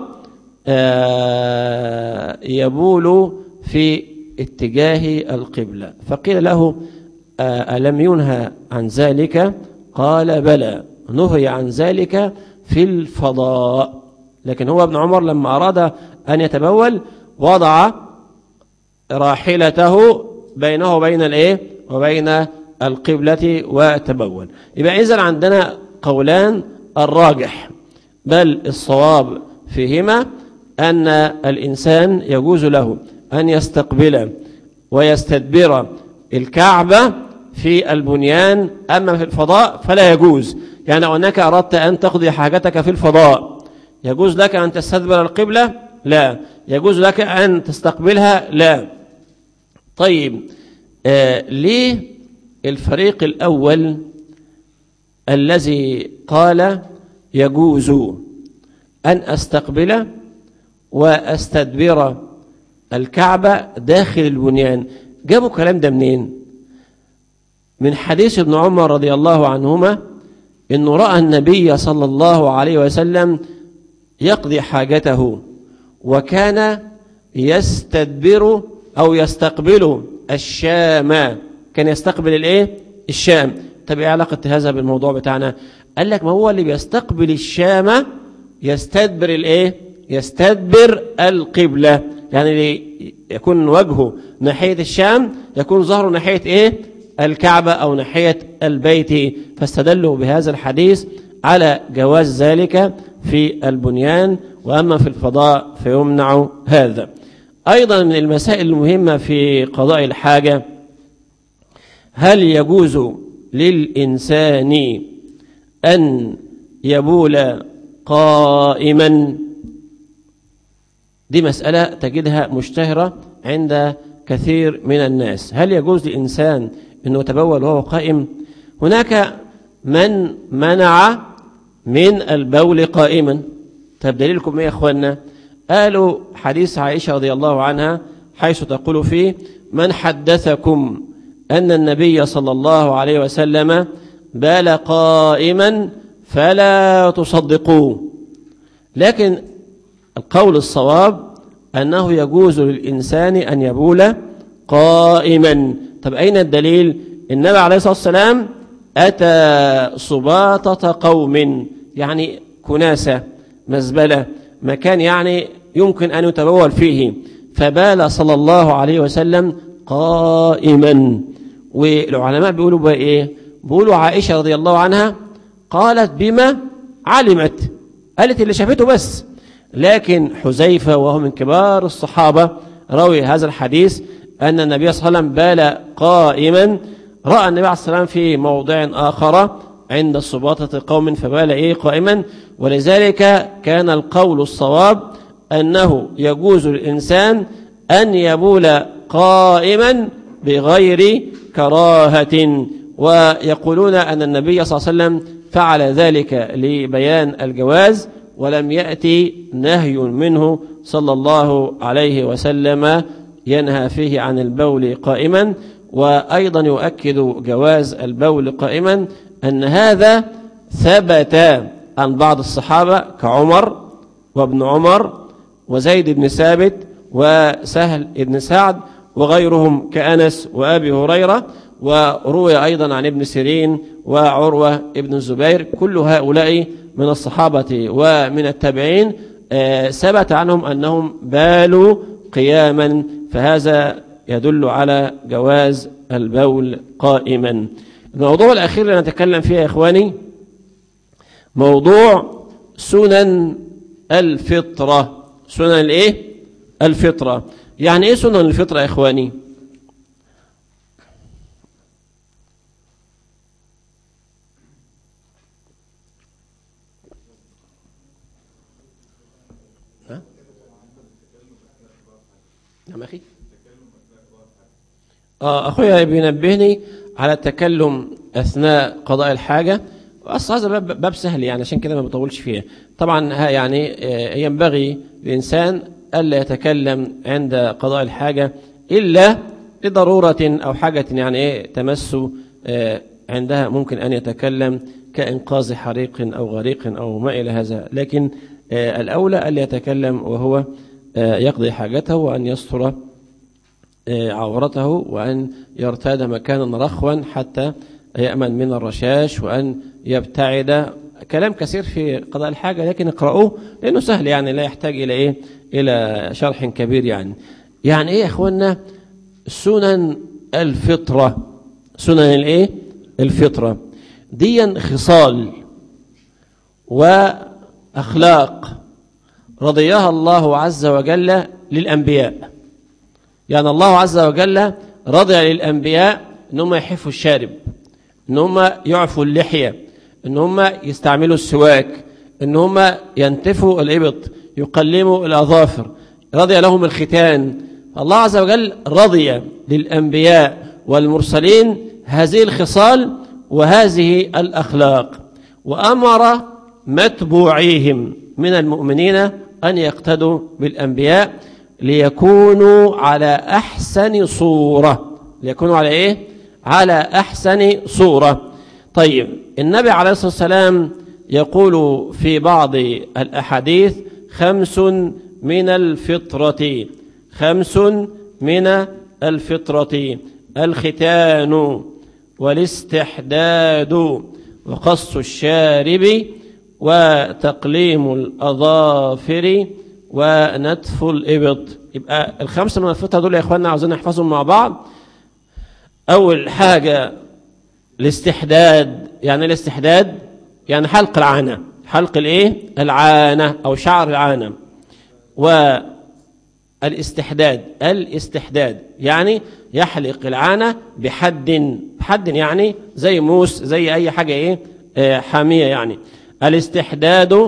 آه يبول في اتجاه القبلة فقيل له آه ألم ينهى عن ذلك قال بلى نهي عن ذلك في الفضاء لكن هو ابن عمر لما أراد أن يتبول وضع راحلته بينه وبين الايه وبين القبلة وتبول يبقى إذن عندنا قولان الراجح بل الصواب فيهما أن الإنسان يجوز له أن يستقبل ويستدبر الكعبة في البنيان أما في الفضاء فلا يجوز يعني لو أنك أردت أن تقضي حاجتك في الفضاء يجوز لك أن تستدبر القبلة لا يجوز لك أن تستقبلها لا طيب آه ليه الفريق الأول الذي قال يجوز أن أستقبل وأستدبر الكعبة داخل البنيان جابوا كلام ده منين من حديث ابن عمر رضي الله عنهما انه راى النبي صلى الله عليه وسلم يقضي حاجته وكان يستدبر او يستقبل الشام كان يستقبل الايه الشام طب ايه علاقه هذا بالموضوع بتاعنا قال لك ما هو اللي بيستقبل الشام يستدبر الايه يستدبر القبله يعني يكون وجهه ناحيه الشام يكون ظهره ناحيه ايه الكعبة أو ناحية البيت فاستدلوا بهذا الحديث على جواز ذلك في البنيان وأما في الفضاء فيمنع هذا أيضا من المسائل المهمة في قضاء الحاجة هل يجوز للإنسان أن يبول قائما دي مسألة تجدها مشتهرة عند كثير من الناس هل يجوز للإنسان أنه يتبول وهو قائم هناك من منع من البول قائما طب دليلكم ايه يا اخوانا قالوا حديث عائشة رضي الله عنها حيث تقول فيه من حدثكم أن النبي صلى الله عليه وسلم بال قائما فلا تصدقوه لكن القول الصواب أنه يجوز للإنسان أن يبول قائما طب أين الدليل النبي عليه الصلاة والسلام أتى صباطة قوم يعني كناسة مزبلة مكان يعني يمكن أن يتبول فيه فبال صلى الله عليه وسلم قائما والعلماء بيقولوا بقى إيه بيقولوا عائشة رضي الله عنها قالت بما علمت قالت اللي شافته بس لكن حذيفة وهو من كبار الصحابة روي هذا الحديث أن النبي صلى الله عليه وسلم بال قائما رأى النبي عليه الصلاة والسلام في موضع آخر عند الصباطة قوم فبال إيه قائما ولذلك كان القول الصواب أنه يجوز للإنسان أن يبول قائما بغير كراهة ويقولون أن النبي صلى الله عليه وسلم فعل ذلك لبيان الجواز ولم يأتي نهي منه صلى الله عليه وسلم ينهى فيه عن البول قائما وأيضا يؤكد جواز البول قائما أن هذا ثبت عن بعض الصحابة كعمر وابن عمر وزيد بن ثابت وسهل بن سعد وغيرهم كأنس وأبي هريرة وروي أيضا عن ابن سيرين وعروة ابن الزبير كل هؤلاء من الصحابة ومن التابعين آه، ثبت عنهم أنهم بالوا قياما فهذا يدل على جواز البول قائما الموضوع الأخير اللي نتكلم فيه يا إخواني موضوع سنن الفطرة سنن الايه الفطرة يعني ايه سنن الفطرة يا إخواني ها؟ نعم أخي آه أخويا بينبهني على التكلم أثناء قضاء الحاجة أصل هذا باب, باب سهل يعني عشان كده ما بطولش فيه طبعا ها يعني آه، ينبغي للإنسان ألا يتكلم عند قضاء الحاجة إلا لضرورة أو حاجة يعني إيه تمس آه، عندها ممكن أن يتكلم كإنقاذ حريق أو غريق أو ما إلى هذا لكن آه، الأولى ألا يتكلم وهو آه، يقضي حاجته وأن يستر آه، عورته وأن يرتاد مكانا رخوا حتى يأمن من الرشاش وأن يبتعد كلام كثير في قضاء الحاجة لكن اقرأوه لأنه سهل يعني لا يحتاج إلى إيه إلى شرح كبير يعني يعني إيه يا أخوانا سنن الفطرة سنن الإيه الفطرة دي خصال وأخلاق رضيها الله عز وجل للأنبياء يعني الله عز وجل رضي للأنبياء ان هم يحفوا الشارب ان هم يعفوا اللحية ان هم يستعملوا السواك ان هم ينتفوا الإبط يقلموا الأظافر رضي لهم الختان الله عز وجل رضي للأنبياء والمرسلين هذه الخصال وهذه الأخلاق وأمر متبوعيهم من المؤمنين أن يقتدوا بالأنبياء ليكونوا على أحسن صورة ليكونوا على إيه؟ على أحسن صورة طيب النبي عليه الصلاة والسلام يقول في بعض الأحاديث خمس من الفطرة خمس من الفطرة الختان والاستحداد وقص الشارب وتقليم الأظافر ونتف الإبط يبقى الخمسة من الفطرة دول يا إخواننا عاوزين نحفظهم مع بعض أول حاجة الاستحداد يعني الاستحداد يعني حلق العانة حلق الايه العانة أو شعر العانة والاستحداد الاستحداد يعني يحلق العانة بحد بحد يعني زي موس زي أي حاجة إيه آه حامية يعني الاستحداد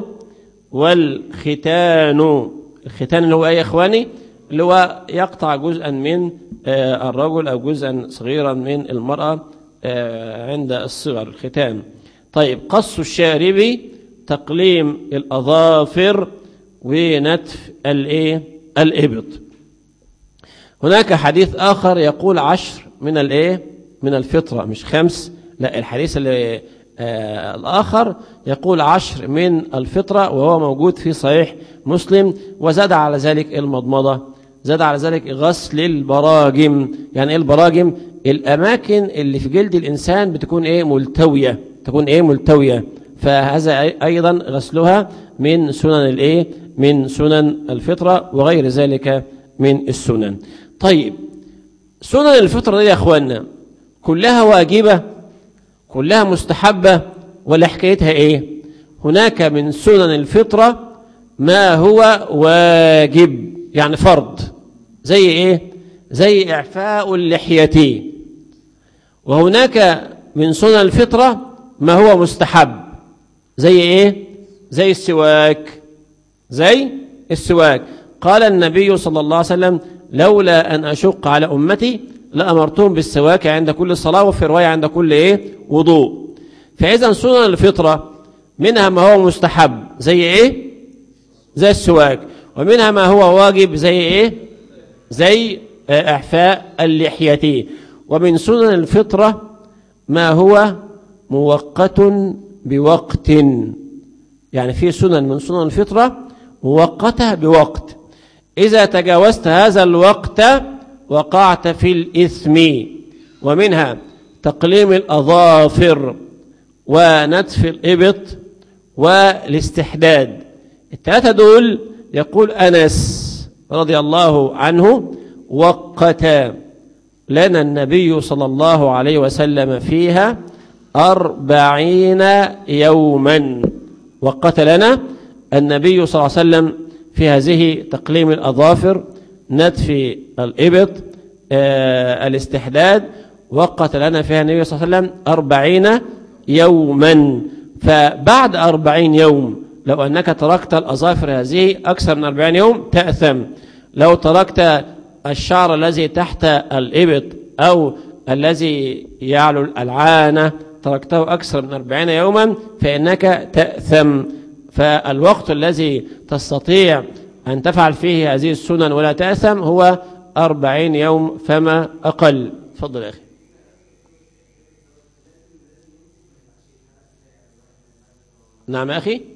والختان الختان اللي هو ايه يا اخواني اللي هو يقطع جزءا من آه الرجل او جزءا صغيرا من المرأة آه عند الصغر الختان طيب قص الشارب تقليم الاظافر ونتف الايه الابط هناك حديث اخر يقول عشر من الايه من الفطرة مش خمس لا الحديث اللي آه الآخر يقول عشر من الفطرة وهو موجود في صحيح مسلم وزاد على ذلك المضمضة زاد على ذلك غسل البراجم يعني ايه البراجم الأماكن اللي في جلد الإنسان بتكون ايه ملتوية تكون ايه ملتوية فهذا أيضا غسلها من سنن الايه من سنن الفطرة وغير ذلك من السنن طيب سنن الفطرة دي يا أخوانا كلها واجبة كلها مستحبة ولا حكايتها ايه هناك من سنن الفطرة ما هو واجب يعني فرض زي ايه زي اعفاء اللحية وهناك من سنن الفطرة ما هو مستحب زي ايه زي السواك زي السواك قال النبي صلى الله عليه وسلم لولا أن أشق على أمتي لأمرتهم بالسواك عند كل صلاة وفي رواية عند كل إيه وضوء فإذا سنن الفطرة منها ما هو مستحب زي إيه زي السواك ومنها ما هو واجب زي إيه زي إعفاء اللحية ومن سنن الفطرة ما هو موقت بوقت يعني في سنن من سنن الفطرة موقتة بوقت إذا تجاوزت هذا الوقت وقعت في الإثم ومنها تقليم الأظافر ونتف الإبط والاستحداد الثلاثة دول يقول أنس رضي الله عنه وقت لنا النبي صلى الله عليه وسلم فيها أربعين يوما وقت لنا النبي صلى الله عليه وسلم في هذه تقليم الأظافر نتف الإبط آه الاستحداد وقت لنا فيها النبي صلى الله عليه وسلم أربعين يوما فبعد أربعين يوم لو أنك تركت الأظافر هذه أكثر من أربعين يوم تأثم لو تركت الشعر الذي تحت الإبط أو الذي يعلو العانة تركته أكثر من أربعين يوما فإنك تأثم فالوقت الذي تستطيع أن تفعل فيه هذه السنن ولا تأثم هو أربعين يوم فما أقل تفضل يا أخي نعم يا أخي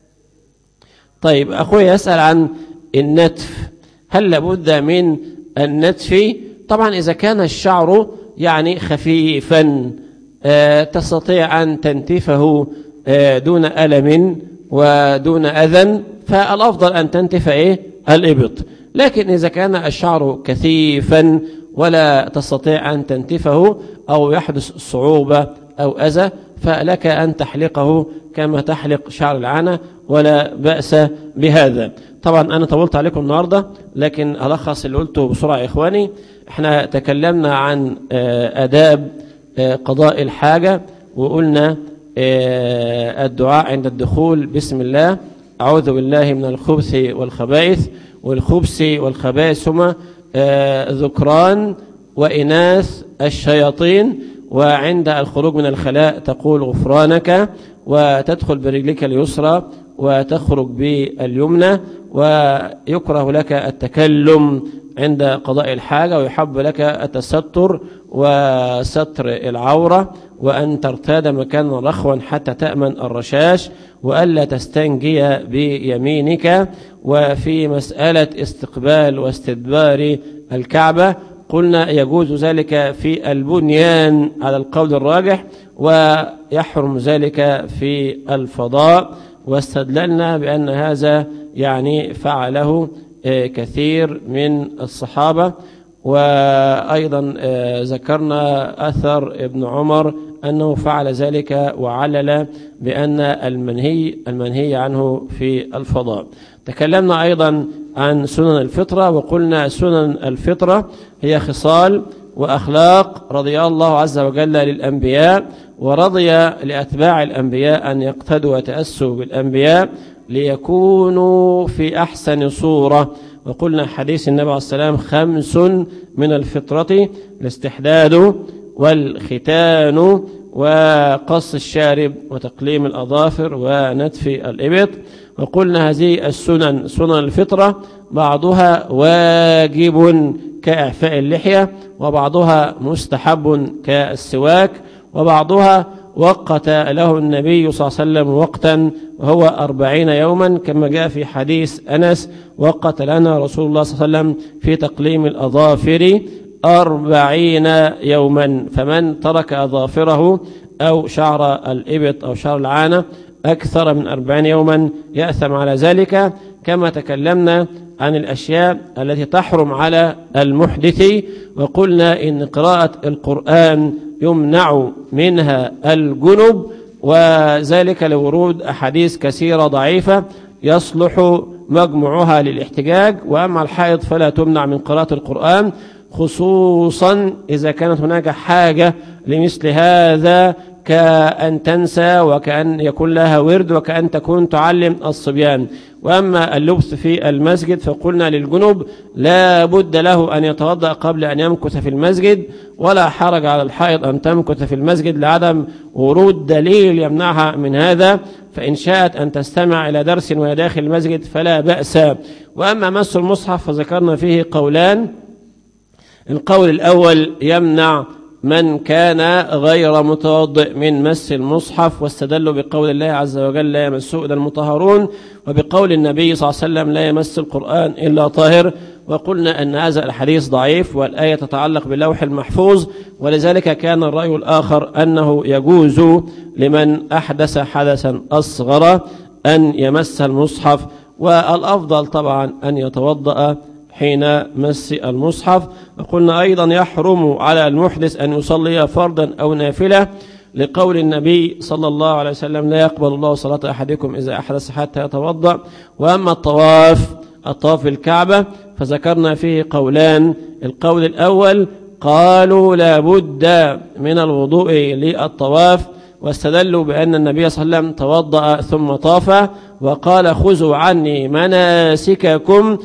طيب أخوي يسأل عن النتف هل لابد من النتف طبعا إذا كان الشعر يعني خفيفا آه تستطيع أن تنتفه آه دون ألم ودون أذى فالأفضل أن تنتف إيه الإبط لكن إذا كان الشعر كثيفا ولا تستطيع أن تنتفه أو يحدث صعوبة أو أذى فلك أن تحلقه كما تحلق شعر العانة ولا بأس بهذا طبعا أنا طولت عليكم النهاردة لكن ألخص اللي قلته بسرعة يا إخواني احنا تكلمنا عن أداب قضاء الحاجة وقلنا الدعاء عند الدخول بسم الله أعوذ بالله من الخبث والخبائث والخبث والخبائث هما ذكران وإناث الشياطين وعند الخروج من الخلاء تقول غفرانك وتدخل برجلك اليسرى وتخرج باليمنى ويكره لك التكلم عند قضاء الحاجة ويحب لك التستر وستر العورة وأن ترتاد مكانا رخوا حتى تأمن الرشاش وألا تستنجي بيمينك وفي مسألة استقبال واستدبار الكعبة قلنا يجوز ذلك في البنيان على القول الراجح ويحرم ذلك في الفضاء واستدللنا بأن هذا يعني فعله كثير من الصحابة وأيضا ذكرنا أثر ابن عمر أنه فعل ذلك وعلل بأن المنهي المنهي عنه في الفضاء تكلمنا أيضا عن سنن الفطرة وقلنا سنن الفطرة هي خصال وأخلاق رضي الله عز وجل للأنبياء ورضي لأتباع الأنبياء أن يقتدوا وتأسوا بالأنبياء ليكونوا في أحسن صورة وقلنا حديث النبي عليه السلام خمس من الفطرة الاستحداد والختان وقص الشارب وتقليم الأظافر ونتف الإبط وقلنا هذه السنن سنن الفطرة بعضها واجب كإعفاء اللحية وبعضها مستحب كالسواك وبعضها وقت له النبي صلى الله عليه وسلم وقتا وهو أربعين يوما كما جاء في حديث أنس وقت لنا رسول الله صلى الله عليه وسلم في تقليم الأظافر أربعين يوما فمن ترك أظافره أو شعر الإبط أو شعر العانة أكثر من أربعين يوما يأثم على ذلك كما تكلمنا عن الأشياء التي تحرم على المحدث وقلنا إن قراءة القرآن يمنع منها الجنب وذلك لورود أحاديث كثيرة ضعيفة يصلح مجموعها للاحتجاج وأما الحائض فلا تمنع من قراءة القرآن خصوصا إذا كانت هناك حاجة لمثل هذا كأن تنسى وكأن يكون لها ورد وكأن تكون تعلم الصبيان وأما اللبس في المسجد فقلنا للجنوب لا بد له أن يتوضأ قبل أن يمكث في المسجد ولا حرج على الحائض أن تمكث في المسجد لعدم ورود دليل يمنعها من هذا فإن شاءت أن تستمع إلى درس وهي داخل المسجد فلا بأس وأما مس المصحف فذكرنا فيه قولان القول الأول يمنع من كان غير متوضئ من مس المصحف واستدلوا بقول الله عز وجل لا يمسه إلا المطهرون وبقول النبي صلى الله عليه وسلم لا يمس القرآن إلا طاهر وقلنا أن هذا الحديث ضعيف والآية تتعلق باللوح المحفوظ ولذلك كان الرأي الآخر أنه يجوز لمن أحدث حدثا أصغر أن يمس المصحف والأفضل طبعا أن يتوضأ حين مس المصحف وقلنا أيضا يحرم على المحدث أن يصلي فرضا أو نافلة لقول النبي صلى الله عليه وسلم لا يقبل الله صلاة أحدكم إذا أحدث حتى يتوضأ وأما الطواف الطواف الكعبة فذكرنا فيه قولان القول الأول قالوا لا بد من الوضوء للطواف واستدلوا بأن النبي صلى الله عليه وسلم توضأ ثم طاف وقال خذوا عني مناسككم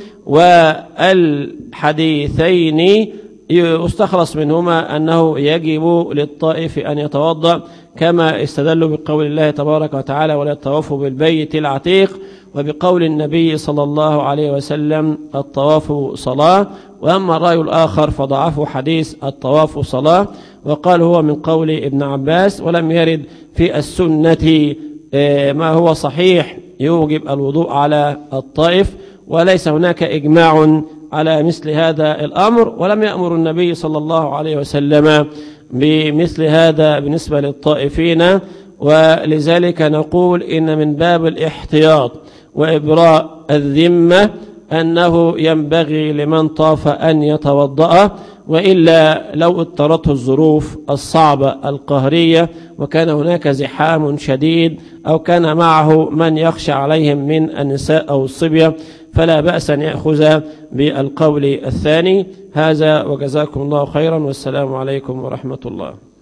والحديثين يستخلص منهما أنه يجب للطائف أن يتوضأ كما استدلوا بقول الله تبارك وتعالى ولا الطواف بالبيت العتيق وبقول النبي صلى الله عليه وسلم الطواف صلاة وأما الرأي الآخر فضعفوا حديث الطواف صلاة وقال هو من قول ابن عباس ولم يرد في السنة ما هو صحيح يوجب الوضوء على الطائف وليس هناك إجماع على مثل هذا الأمر ولم يأمر النبي صلى الله عليه وسلم بمثل هذا بالنسبة للطائفين ولذلك نقول إن من باب الاحتياط وإبراء الذمة أنه ينبغي لمن طاف أن يتوضأ وإلا لو اضطرته الظروف الصعبة القهرية وكان هناك زحام شديد أو كان معه من يخشى عليهم من النساء أو الصبية فلا بأس أن يأخذ بالقول الثاني هذا وجزاكم الله خيرا والسلام عليكم ورحمة الله